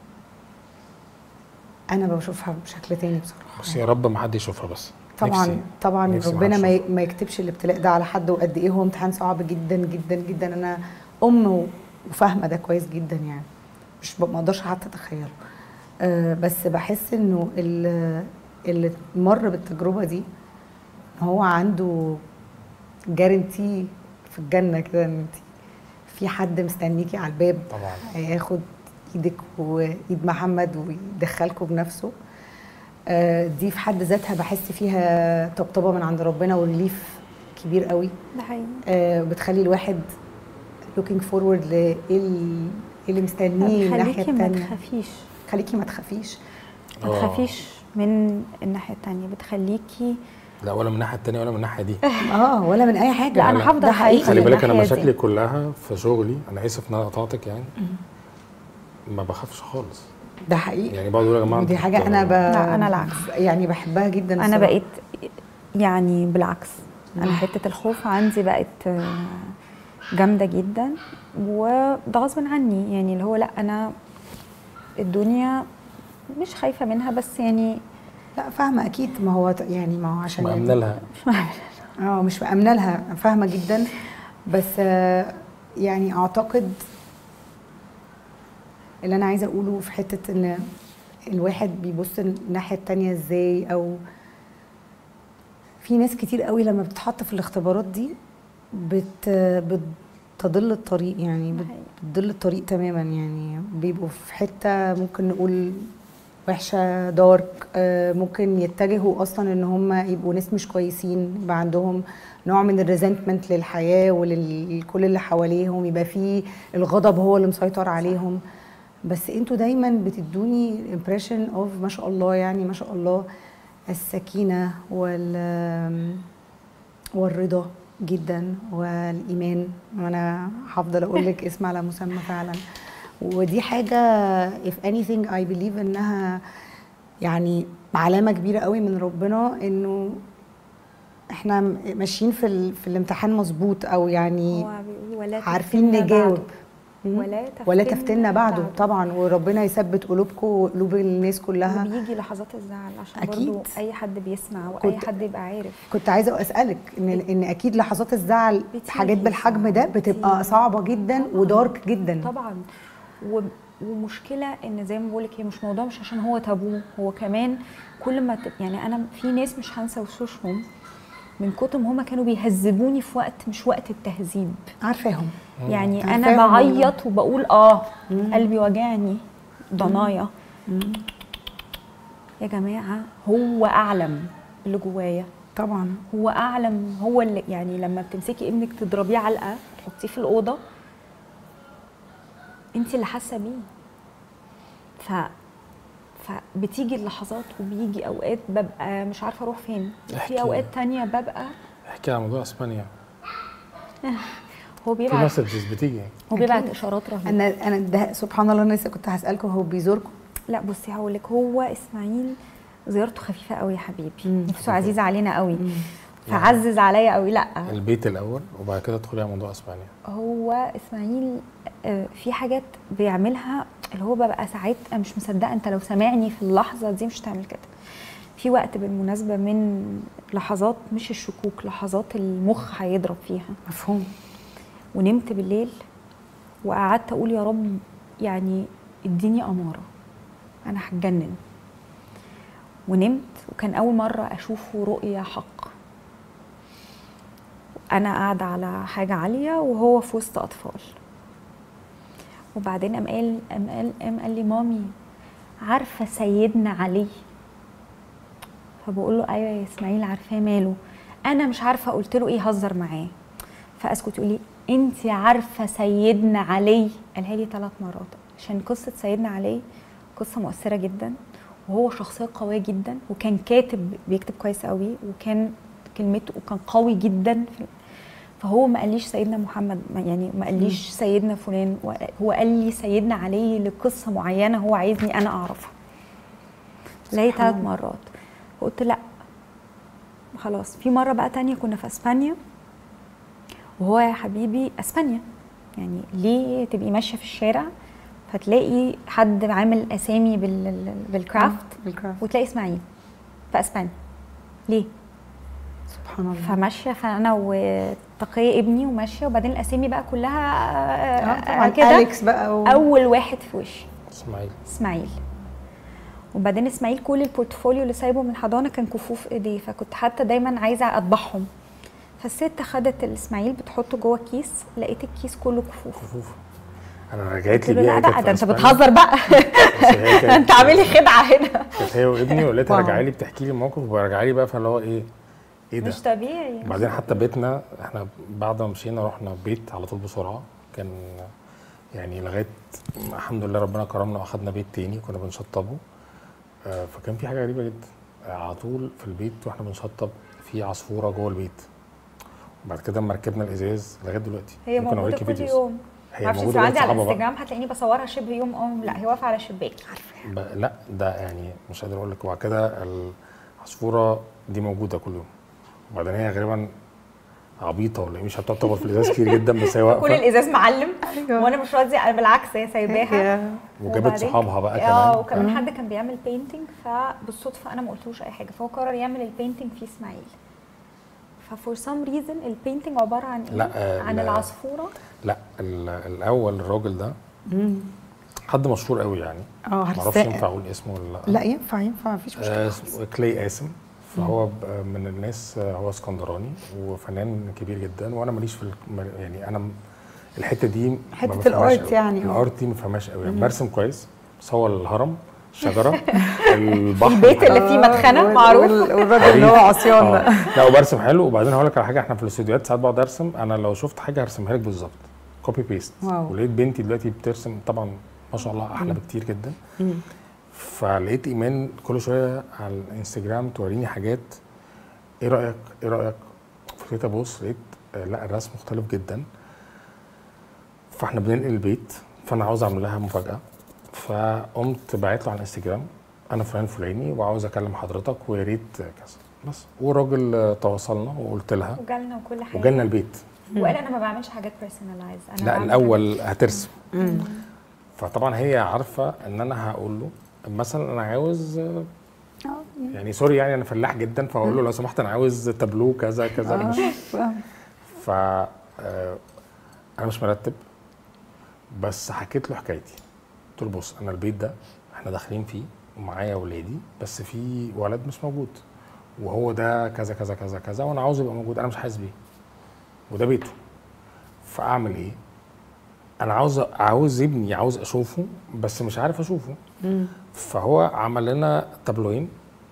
انا بشوفها بشكل تاني بصراحه بس يا رب ما حد يشوفها بس طبعا نفسي. طبعا نفسي ما ربنا حدش ما, يشوفها. ي- ما يكتبش الابتلاء ده على حد وقد ايه هو امتحان صعب جدا جدا جدا انا ام و- وفاهمه ده كويس جدا يعني مش ب- ما اقدرش حتى اتخيله أه بس بحس انه ال- اللي مر بالتجربه دي هو عنده جارنتي في الجنه كده ان انت في حد مستنيكي على الباب طبعا هياخد ايدك وايد محمد ويدخلكم بنفسه آه، دي في حد ذاتها بحس فيها طبطبه من عند ربنا وريليف كبير قوي ده حقيقي آه، بتخلي الواحد looking forward لايه ال- إيه اللي مستنيه الناحيه خليكي ما الثانيه تخافيش خليكي ما تخافيش ما آه. تخافيش من الناحيه التانية بتخليكي لا ولا من الناحيه التانيه ولا من الناحيه دي اه ولا من اي حاجه لا انا لا. هفضل ده حقيقي. حقيقي خلي بالك انا الناحية دي. مشاكلي كلها في شغلي انا اسف ان انا قطعتك يعني ما بخافش خالص ده حقيقي يعني بقعد اقول يا جماعه ودي انتوا حاجه انا ب... لا، أنا العكس. يعني بحبها جدا انا الصراحة. بقيت يعني بالعكس انا مم. حته الخوف عندي بقت آه، جامده جدا وده غصب عني يعني اللي هو لا انا الدنيا مش خايفه منها بس يعني لا فاهمه اكيد ما هو ت- يعني ما هو عشان مأمنة لها اه مش مأمنة لها فاهمة جدا بس آه، يعني اعتقد اللي انا عايزة اقوله في حتة ان الواحد بيبص الناحية التانية ازاي او في ناس كتير قوي لما بتتحط في الاختبارات دي بت بتضل الطريق يعني ده بت- حقيقي. بتضل الطريق تماما يعني بيبقوا في حتة ممكن نقول وحشة دارك آه، ممكن يتجهوا اصلا ان هم يبقوا ناس مش كويسين يبقى عندهم نوع من الريزنتمنت للحياة ولكل اللي حواليهم يبقى في الغضب هو اللي مسيطر عليهم بس انتوا دايما بتدوني امبريشن اوف ما شاء الله يعني ما شاء الله السكينة وال والرضا جدا والايمان وانا هفضل اقول لك اسم على مسمى فعلا ودي حاجه if anything I believe انها يعني علامه كبيره قوي من ربنا انه احنا ماشيين في ال... في الامتحان مظبوط او يعني هو بيقول ولا عارفين تفتنا نجاوب بعده. مم. ولا ولا تفتنا تفتنا بعده بعده. طبعا وربنا يثبت قلوبكم وقلوب الناس كلها وبيجي لحظات الزعل عشان أكيد. برضو اي حد بيسمع واي كنت- حد يبقى عارف كنت عايزه اسالك ان ان اكيد لحظات الزعل بتيجي حاجات بالحجم ده صعب، بتبقى بتيجي. صعبه جدا طبعاً. ودارك جدا طبعا و... ومشكله ان زي ما بقولك هي مش موضوع مش عشان هو تابو هو كمان كل ما ت... يعني انا في ناس مش هنسى وشوشهم من كتر ما هما كانوا بيهذبوني في وقت مش وقت التهذيب عارفاهم يعني عارفاهم انا والله. بعيط وبقول اه مم. قلبي وجعني ضنايا يا جماعه هو اعلم اللي جوايا طبعا هو اعلم هو اللي يعني لما بتمسكي ابنك تضربيه علقه تحطيه في الاوضه انت اللي حاسه بيه ف فبتيجي اللحظات وبيجي اوقات ببقى مش عارفه اروح فين احكي. في اوقات تانية ببقى احكي عن موضوع اسبانيا هو في بيبعت مسجز بتيجي هو بيبعت أكيد. اشارات رهيبه انا انا ده سبحان الله انا لسه كنت هسالكم هو بيزوركم لا بصي هقول لك هو اسماعيل زيارته خفيفه قوي يا حبيبي مم. نفسه عزيزه علينا قوي فعزز عليا قوي لا البيت الاول وبعد كده تدخلي على موضوع اسبانيا هو اسماعيل آه، في حاجات بيعملها اللي هو ببقى ساعات أنا مش مصدقه انت لو سامعني في اللحظه دي مش هتعمل كده في وقت بالمناسبه من لحظات مش الشكوك لحظات المخ هيضرب فيها مفهوم ونمت بالليل وقعدت اقول يا رب يعني اديني اماره انا هتجنن ونمت وكان اول مره اشوفه رؤيه حق انا قاعده على حاجه عاليه وهو في وسط اطفال وبعدين قام قال قام قال قام قال لي مامي عارفه سيدنا علي فبقول له ايوه يا اسماعيل عارفاه ماله انا مش عارفه قلت له ايه هزر معاه فاسكت يقول لي انت عارفه سيدنا علي قالها لي ثلاث مرات عشان قصه سيدنا علي قصه مؤثره جدا وهو شخصيه قويه جدا وكان كاتب بيكتب كويس قوي وكان كلمته وكان قوي جدا في فهو ما قاليش سيدنا محمد ما- يعني ما قاليش سيدنا فلان و- هو قال لي سيدنا علي لقصه معينه هو عايزني انا اعرفها لي سبحان ثلاث الله. مرات فقلت لا خلاص في مره بقى تانية كنا في اسبانيا وهو يا حبيبي اسبانيا يعني ليه تبقي ماشيه في الشارع فتلاقي حد عامل اسامي بال بالكرافت بالكرافت وتلاقي اسماعيل في اسبانيا ليه سبحان الله فماشيه فانا وتقيه ابني وماشيه وبعدين الاسامي بقى كلها اه آه، طبعا كده اليكس بقى و... اول واحد في وشي اسماعيل اسماعيل وبعدين اسماعيل كل البورتفوليو اللي سايبه من الحضانه كان كفوف ايديه فكنت حتى دايما عايزه اطبعهم فالست خدت الاسماعيل بتحطه جوه كيس لقيت الكيس كله كفوف كفوف انا رجعت قلت لي له بيها لا كانت بقى في ده انت أسبانيا. بتهزر بقى بس هي كانت- انت عامل لي خدعه هنا كانت هي وابني ولقيتها واو. راجعه لي بتحكي لي الموقف وراجعه لي بقى فاللي هو ايه ايه ده مش طبيعي بعدين حتى بيتنا احنا بعد ما مشينا رحنا بيت على طول بسرعه كان يعني لغايه الحمد لله ربنا كرمنا واخدنا بيت تاني كنا بنشطبه آه، فكان في حاجه غريبه جدا آه، على طول في البيت واحنا بنشطب في عصفوره جوه البيت وبعد كده لما ركبنا الازاز لغايه دلوقتي هي ممكن موجوده أوريكي كل فيديوز. يوم هي معرفش موجوده انت عندي على صعبة بقى. الانستجرام هتلاقيني بصورها شبه يوم اه لا هي واقفه على الشباك ب- لا ده يعني مش قادر اقول لك وبعد كده العصفوره دي موجوده كل يوم وبعدين هي غالبا عبيطه ولا إيه، مش هتقعد تطور في الازاز كتير جدا بس هي كل واقفه الازاز معلم أيوة. وانا مش راضيه انا بالعكس هي سايباها هي- وجابت وبعدين- صحابها بقى اه كمان وكمان حد كان بيعمل بينتنج فبالصدفه انا ما قلتلوش اي حاجه فهو قرر يعمل البينتنج في اسماعيل ففور سام ريزن البينتنج عباره عن ايه؟ لا، آه، عن لا. العصفوره لا ال- الاول الراجل ده مم. حد مشهور قوي يعني اه معرفش عارفاه ينفع اقول اسمه ولا لا ينفع ينفع مفيش مشكله آه اسمه كلي قاسم فهو ب- من الناس آه، هو اسكندراني وفنان كبير جدا وانا ماليش في الم- يعني انا م- الحته دي ما حتة بفهمهاش الارت قوي. يعني، اه. الارت دي ما بفهمهاش قوي يعني برسم كويس بس هو الهرم الشجره البحر البيت اللي فيه مدخنه وال- معروف وال- والراجل اللي هو عصيان ده آه. لا وبرسم حلو وبعدين هقول لك على حاجه احنا في الاستوديوهات ساعات بقعد ارسم انا لو شفت حاجه هرسمها لك بالظبط كوبي بيست واو. ولقيت بنتي دلوقتي بترسم طبعا ما شاء الله احلى بكتير جدا مم. فلقيت ايمان كل شويه على الانستجرام توريني حاجات ايه رايك ايه رايك فبقيت ابص لقيت آه، لا الرسم مختلف جدا فاحنا بننقل البيت فانا عاوز اعمل لها مفاجاه فقمت باعت له على الانستجرام انا فلان فلاني وعاوز اكلم حضرتك ويا ريت كذا بس والراجل آه، تواصلنا وقلت لها وجالنا وكل حاجه وجالنا البيت وقال انا ما بعملش حاجات بيرسوناليز انا لا بعمل الاول هترسم مم. فطبعا هي عارفه ان انا هقول له مثلا انا عاوز آه، اه يعني سوري يعني انا فلاح جدا فاقول له لو سمحت انا عاوز تابلو كذا كذا مش آه، فاهم. ف آه، انا مش مرتب بس حكيت له حكايتي قلت له بص انا البيت ده احنا داخلين فيه ومعايا ولادي بس في ولد مش موجود وهو ده كذا كذا كذا كذا وانا عاوز يبقى موجود انا مش حاسس بيه وده بيته فاعمل ايه انا عاوز عاوز ابني عاوز اشوفه بس مش عارف اشوفه مم. فهو عمل لنا تابلوين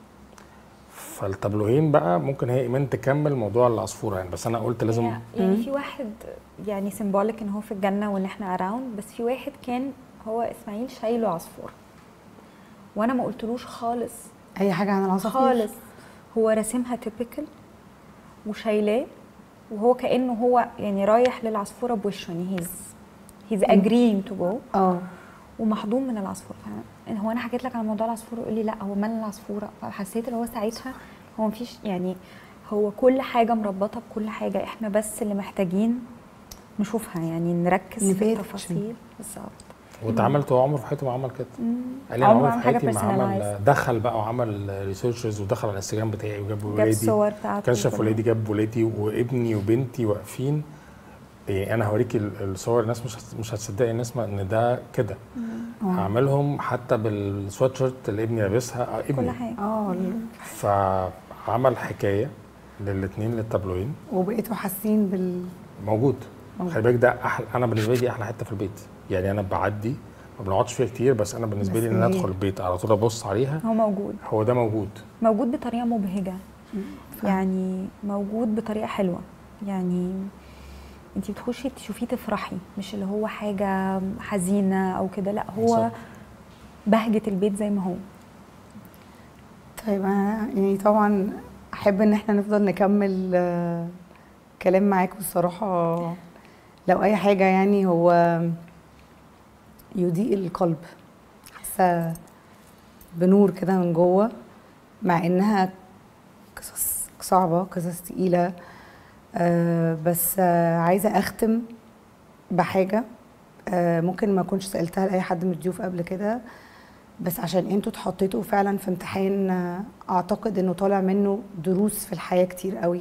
فالتابلوين بقى ممكن هي ايمان تكمل موضوع العصفوره يعني بس انا قلت لازم يعني- يعني في واحد يعني سيمبوليك ان هو في الجنه وان احنا اراوند بس في واحد كان هو اسماعيل شايله عصفور وانا ما قلتلوش خالص اي حاجه عن العصافير خالص هو راسمها تيبيكال وشايلاه وهو كانه هو يعني رايح للعصفوره بوشه يعني هيز هيز agreeing تو جو اه ومحضون من العصفوره فاهم هو انا حكيت لك عن موضوع العصفوره يقول لي لا هو مال العصفوره فحسيت اللي هو ساعتها هو مفيش يعني هو كل حاجه مربطه بكل حاجه احنا بس اللي محتاجين نشوفها يعني نركز في نبات. التفاصيل بالظبط واتعملت هو عمره في حياته ما عمل كده قال لي انا عمره عمري في عمل حاجة حياتي ما عمل personalized. دخل بقى وعمل ريسيرشز ودخل على الانستجرام بتاعي وجاب جاب ولادي الصور بتاعته كشف وكل ولادي جاب ولادي وابني وبنتي واقفين يعني انا هوريكي ال- الصور الناس مش هت- مش هتصدقي الناس ما- ان ده كده هعملهم حتى بالسوات شيرت اللي ابني لابسها آه، كل ابني حاجه اه ال- فعمل حكايه للاثنين للتابلوين وبقيتوا حاسين بال موجود موجود. خلي بالك ده احلى انا بالنسبه لي احلى حته في البيت يعني انا بعدي ما بنقعدش فيها كتير بس انا بالنسبه لي بس ان انا هي- ادخل البيت على طول ابص عليها هو موجود هو ده موجود موجود بطريقه مبهجه فاهم. يعني موجود بطريقه حلوه يعني انت بتخشي تشوفيه تفرحي مش اللي هو حاجه حزينه او كده لا هو بالظبط. بهجه البيت زي ما هو طيب انا يعني طبعا احب ان احنا نفضل نكمل آه، كلام معاكم الصراحه لو اي حاجه يعني هو يضيء القلب حاسه بنور كده من جوه مع انها قصص صعبه قصص تقيله آه، بس آه، عايزه اختم بحاجه آه، ممكن ما اكونش سالتها لاي حد من الضيوف قبل كده بس عشان انتوا اتحطيتوا فعلا في امتحان آه، اعتقد انه طالع منه دروس في الحياه كتير قوي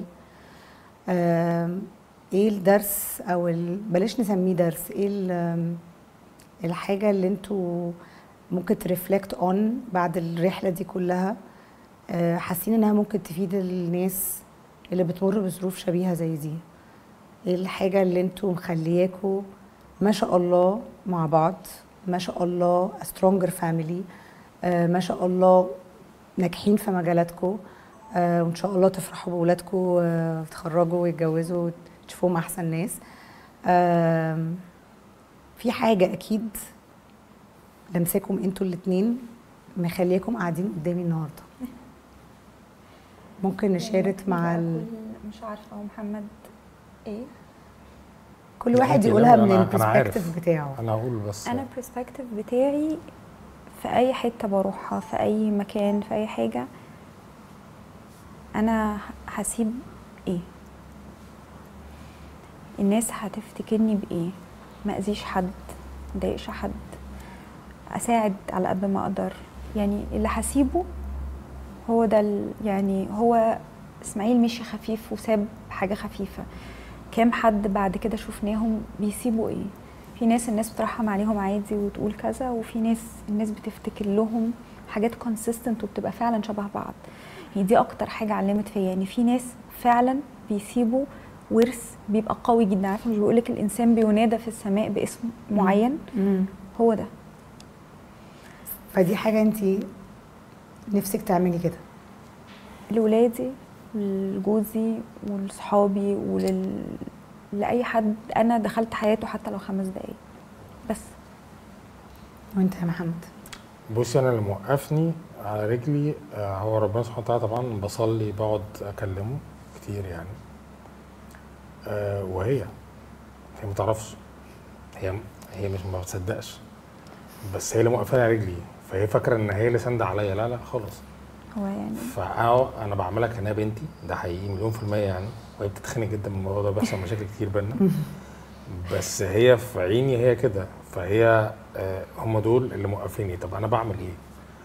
آم، ايه الدرس او ال... بلاش نسميه درس ايه ال... آم، الحاجه اللي انتوا ممكن ترفلكت اون بعد الرحله دي كلها آه، حاسين انها ممكن تفيد الناس اللي بتمر بظروف شبيهه زي دي ايه الحاجه اللي انتوا مخلياكوا ما شاء الله مع بعض ما شاء الله سترونجر فاميلي ما شاء الله ناجحين في مجالاتكم آه، وان شاء الله تفرحوا بولادكم وتخرجوا ويتجوزوا وتشوفوهم احسن ناس آم، في حاجه اكيد لمساكم انتوا الاتنين مخلياكم قاعدين قدامي النهارده ممكن نشارك مع ال... مش عارفه هو محمد ايه كل لا، واحد انت يقولها لا، من أنا- أنا عارف. البرسبكتيف بتاعه انا هقول بس انا البرسبكتيف بتاعي في اي حته بروحها في اي مكان في اي حاجه انا هسيب ايه الناس هتفتكرني بايه ما اذيش حد ما اضايقش حد اساعد على قد ما اقدر يعني اللي هسيبه هو ده ال- يعني هو اسماعيل مشي خفيف وساب حاجه خفيفه كام حد بعد كده شفناهم بيسيبوا ايه في ناس الناس بترحم عليهم عادي وتقول كذا وفي ناس الناس بتفتكر لهم حاجات كونسيستنت وبتبقى فعلا شبه بعض يعني دي اكتر حاجه علمت فيا يعني في ناس فعلا بيسيبوا ورث بيبقى قوي جدا عارفه مش بيقول لك الانسان بينادى في السماء باسم معين مم. هو ده فدي حاجه انت نفسك تعملي كده لولادي ولجوزي ولصحابي ولل لاي حد انا دخلت حياته حتى لو خمس دقايق بس وانت يا محمد بصي انا اللي موقفني على رجلي آه، هو ربنا سبحانه وتعالى طبعا بصلي بقعد اكلمه كتير يعني آه، وهي هي ما تعرفش هي هي مش ما بتصدقش بس هي اللي موقفاني على رجلي فهي فاكره ان هي اللي ساندة عليا لا لا خالص هو يعني فأه انا بعملها كانها بنتي ده حقيقي مليون في المية يعني وهي بتتخنق جدا من الموضوع ده بيحصل مشاكل كتير بينا بس هي في عيني هي كده فهي آه، هم دول اللي موقفيني طب انا بعمل ايه؟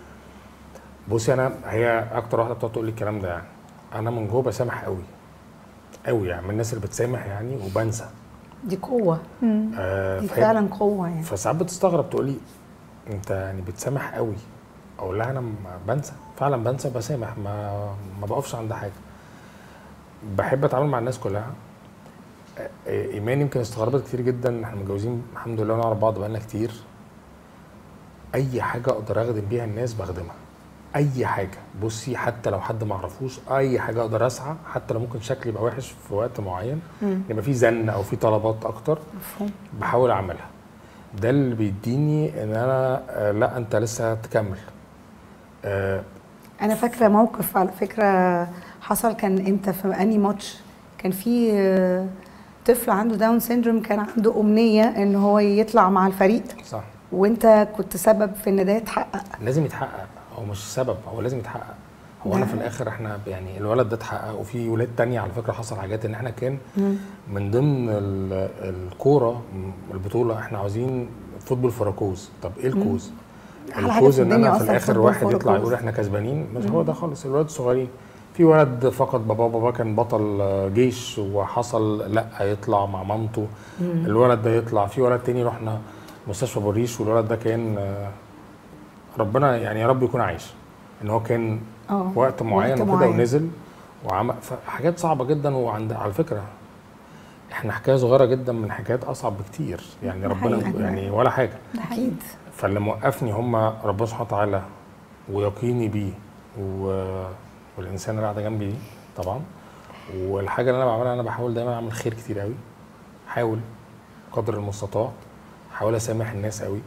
بصي انا هي اكتر واحده بتقعد تقول لي الكلام ده يعني انا من جوه بسامح قوي قوي يعني من الناس اللي بتسامح يعني وبنسى دي قوه آه دي فهي- فعلا قوه يعني فساعات بتستغرب تقولي انت يعني بتسامح قوي اقول لها انا ما بنسى فعلا بنسى بسامح ما ما بقفش عند حاجه بحب اتعامل مع الناس كلها آه، ايمان يمكن استغربت كتير جدا احنا متجوزين الحمد لله ونعرف بعض بقالنا كتير اي حاجه اقدر اخدم بيها الناس بخدمها اي حاجه بصي حتى لو حد ما اعرفوش اي حاجه اقدر اسعى حتى لو ممكن شكلي يبقى وحش في وقت معين مم. يبقى في زن او في طلبات اكتر مفهوم بحاول اعملها ده اللي بيديني ان انا آه، لا انت لسه هتكمل آه، انا فاكره موقف على فكره حصل كان امتى في اني ماتش كان في آه، طفل عنده داون سيندروم كان عنده امنيه ان هو يطلع مع الفريق صح وانت كنت سبب في ان ده يتحقق لازم يتحقق هو مش سبب هو لازم يتحقق هو انا ده- في الاخر احنا يعني الولد ده اتحقق وفي ولاد تانية على فكره حصل حاجات ان احنا كان من ضمن ال- الكوره م- البطوله احنا عاوزين فوتبول فراكوز طب ايه الكوز؟ أحلى حاجة الكوز في ان الدنيا انا في أصلاً الاخر فوتبول واحد يطلع فراكوز. يقول احنا كسبانين مش هو ده خالص الولاد الصغيرين في ولد فقد باباه باباه كان بطل آه، جيش وحصل لا يطلع مع مامته الولد ده يطلع في ولد تاني رحنا مستشفى بوريش والولد ده كان آه، ربنا يعني يا رب يكون عايش ان هو كان اه وقت معين وقت وكده معين. ونزل وعمل حاجات صعبه جدا وعند على فكره احنا حكايه صغيره جدا من حكايات اصعب بكتير يعني ده ربنا حقيقي. يعني ولا حاجه ده حقيقي. اكيد فاللي موقفني هم ربنا سبحانه وتعالى ويقيني بيه و... والانسان اللي قاعده جنبي دي طبعا والحاجه اللي انا بعملها انا بحاول دايما اعمل خير كتير قوي حاول قدر المستطاع حاول اسامح الناس قوي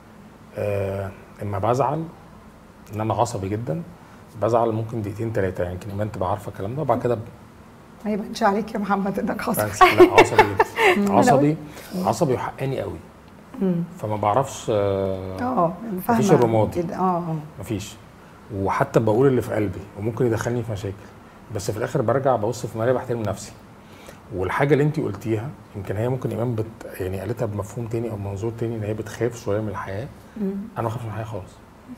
آه اما بزعل ان انا عصبي جدا بزعل ممكن دقيقتين ثلاثه يعني يمكن ايمان تبقى عارفه الكلام ده وبعد كده ما يبانش عليك يا محمد انك حصل بس لا عصبي جدا عصبي عصبي وحقاني قوي فما بعرفش آه اه فاهمه مفيش الرمادي. جدا. اه اه مفيش وحتى بقول اللي في قلبي وممكن يدخلني في مشاكل بس في الاخر برجع ببص في المرايه بحترم نفسي والحاجه اللي انت قلتيها يمكن هي ممكن ايمان بت يعني قالتها بمفهوم تاني او منظور تاني ان هي بتخاف شويه من الحياه مم. انا ما بخافش من الحياه خالص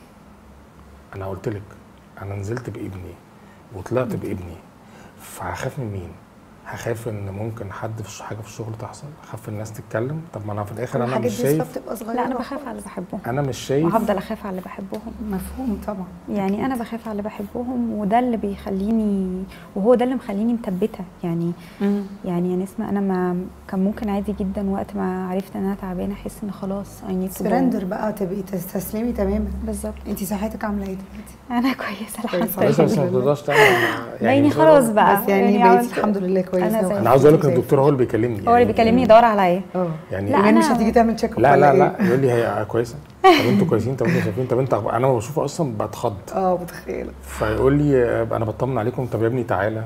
انا قلت لك انا نزلت بابني وطلعت بابني فهخاف من مين هخاف ان ممكن حد في الش- حاجه في الشغل تحصل هخاف الناس تتكلم طب ما انا في الاخر انا الحاجات مش دي شايف بتبقى صغيره لا انا بخاف على اللي بحبهم انا مش شايف وهفضل اخاف على اللي بحبهم مفهوم طبعا يعني انا بخاف على اللي بحبهم وده اللي بيخليني وهو ده اللي مخليني مثبته يعني يعني يا نسمه انا ما كان ممكن عادي جدا وقت ما عرفت ان انا تعبانه احس ان خلاص اي نيد سرندر بقى تبقي تستسلمي تماما بالظبط انت صحتك عامله ايه دلوقتي؟ انا كويسه الحمد كويسة. لسه بس لله ما بتقدرش تعمل يعني خلاص بقى بس يعني عملت- بقيتي الحمد لله كويسه أنا زي انا عاوز اقول لك ان زي الدكتور هو اللي بيكلمني هو اللي يعني- بيكلمني يدور عليا اه يعني لا، لا انا أنا- مش هتيجي تعمل تشيك اب لا ولا لا إيه؟ لا يقول لي هي كويسه طب انتوا كويسين طب انتوا شايفين طب انت انا لما بشوفه اصلا بتخض اه متخيله فيقول لي آه، انا بطمن عليكم طب يا ابني تعالى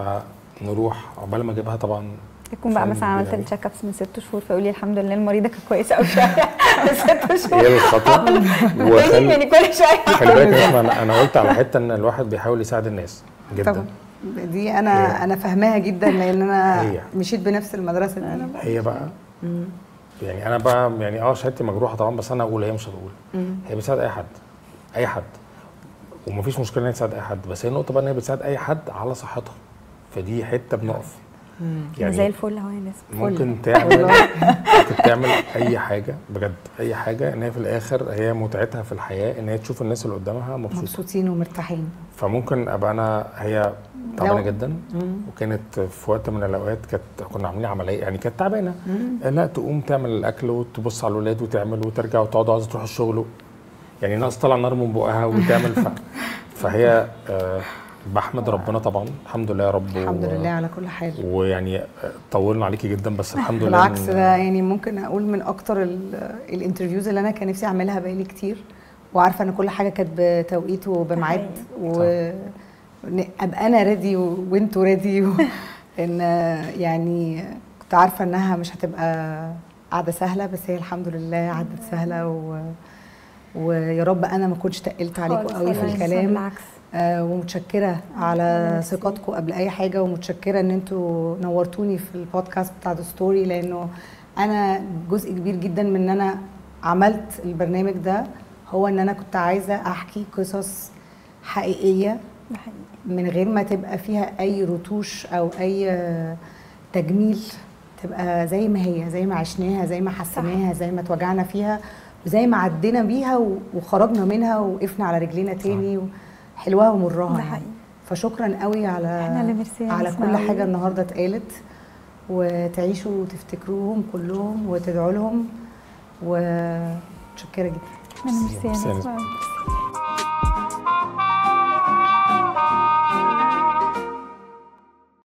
فنروح عقبال ما اجيبها طبعا يكون بقى فعلاً مثلا عملت يعني. التشيك ابس من ست شهور فيقول لي الحمد لله المريضه كانت كويسه قوي شويه من ست شهور هي الخطا يعني وخلي يعني كل شويه خلي بالك يا اسمع، انا انا قلت على حته ان الواحد بيحاول يساعد الناس جدا طبعا دي انا هي- انا فاهماها جدا لان انا هي. مشيت بنفس المدرسه دي هي بقى يعني انا بقى يعني اه شهادتي مجروحه طبعا بس انا اقول هي مش هتقول مم. هي بتساعد اي حد اي حد ومفيش مشكله ان هي تساعد اي حد بس هي النقطه بقى ان هي بتساعد اي حد على صحتها فدي حته بنقف يعني زي الفل اهو يا ناس ممكن تعمل ممكن تعمل اي حاجه بجد اي حاجه ان هي في الاخر هي متعتها في الحياه ان هي تشوف الناس اللي قدامها مبسوطه مبسوطين ومرتاحين فممكن ابقى انا هي تعبانه لو- جدا مم. وكانت في وقت من الاوقات كانت كنا عاملين عمليه يعني كانت تعبانه لا تقوم تعمل الاكل وتبص على الولاد وتعمل وترجع وتقعد عايزه تروح الشغل يعني ناقص طلع نار من بقها وتعمل ف... فهي آه بحمد ربنا طبعا الحمد لله يا رب الحمد و... لله على كل حال ويعني آه، طولنا عليكي جدا بس الحمد لله بالعكس إن- ده يعني ممكن اقول من اكتر ال- الانترفيوز اللي انا كان نفسي اعملها بقالي كتير وعارفه ان كل حاجه كانت بتوقيت وبميعاد و ن- ابقى انا ريدي وانتوا ريدي و... ان يعني كنت عارفه انها مش هتبقى قاعده سهله بس هي الحمد لله عدت سهله و... ويا رب انا ما كنتش تقلت عليكم قوي في الكلام بالعكس آه، ومتشكره على ثقتكم قبل اي حاجه ومتشكره ان انتوا نورتوني في البودكاست بتاع ذا ستوري لانه انا جزء كبير جدا من ان انا عملت البرنامج ده هو ان انا كنت عايزه احكي قصص حقيقيه ده حقيقي من غير ما تبقى فيها اي رتوش او اي آه، تجميل تبقى زي ما هي زي ما عشناها زي ما حسيناها زي ما اتوجعنا فيها وزي ما عدينا بيها و- وخرجنا منها ووقفنا على رجلينا تاني حلوها ومرها ده يعني. حقيقي. فشكرا قوي على احنا اللي ميرسي يا على نسمة كل قوي. حاجه النهارده اتقالت وتعيشوا وتفتكروهم كلهم وتدعوا لهم ومتشكره جدا انا ميرسي يا ميرسي يا نسمة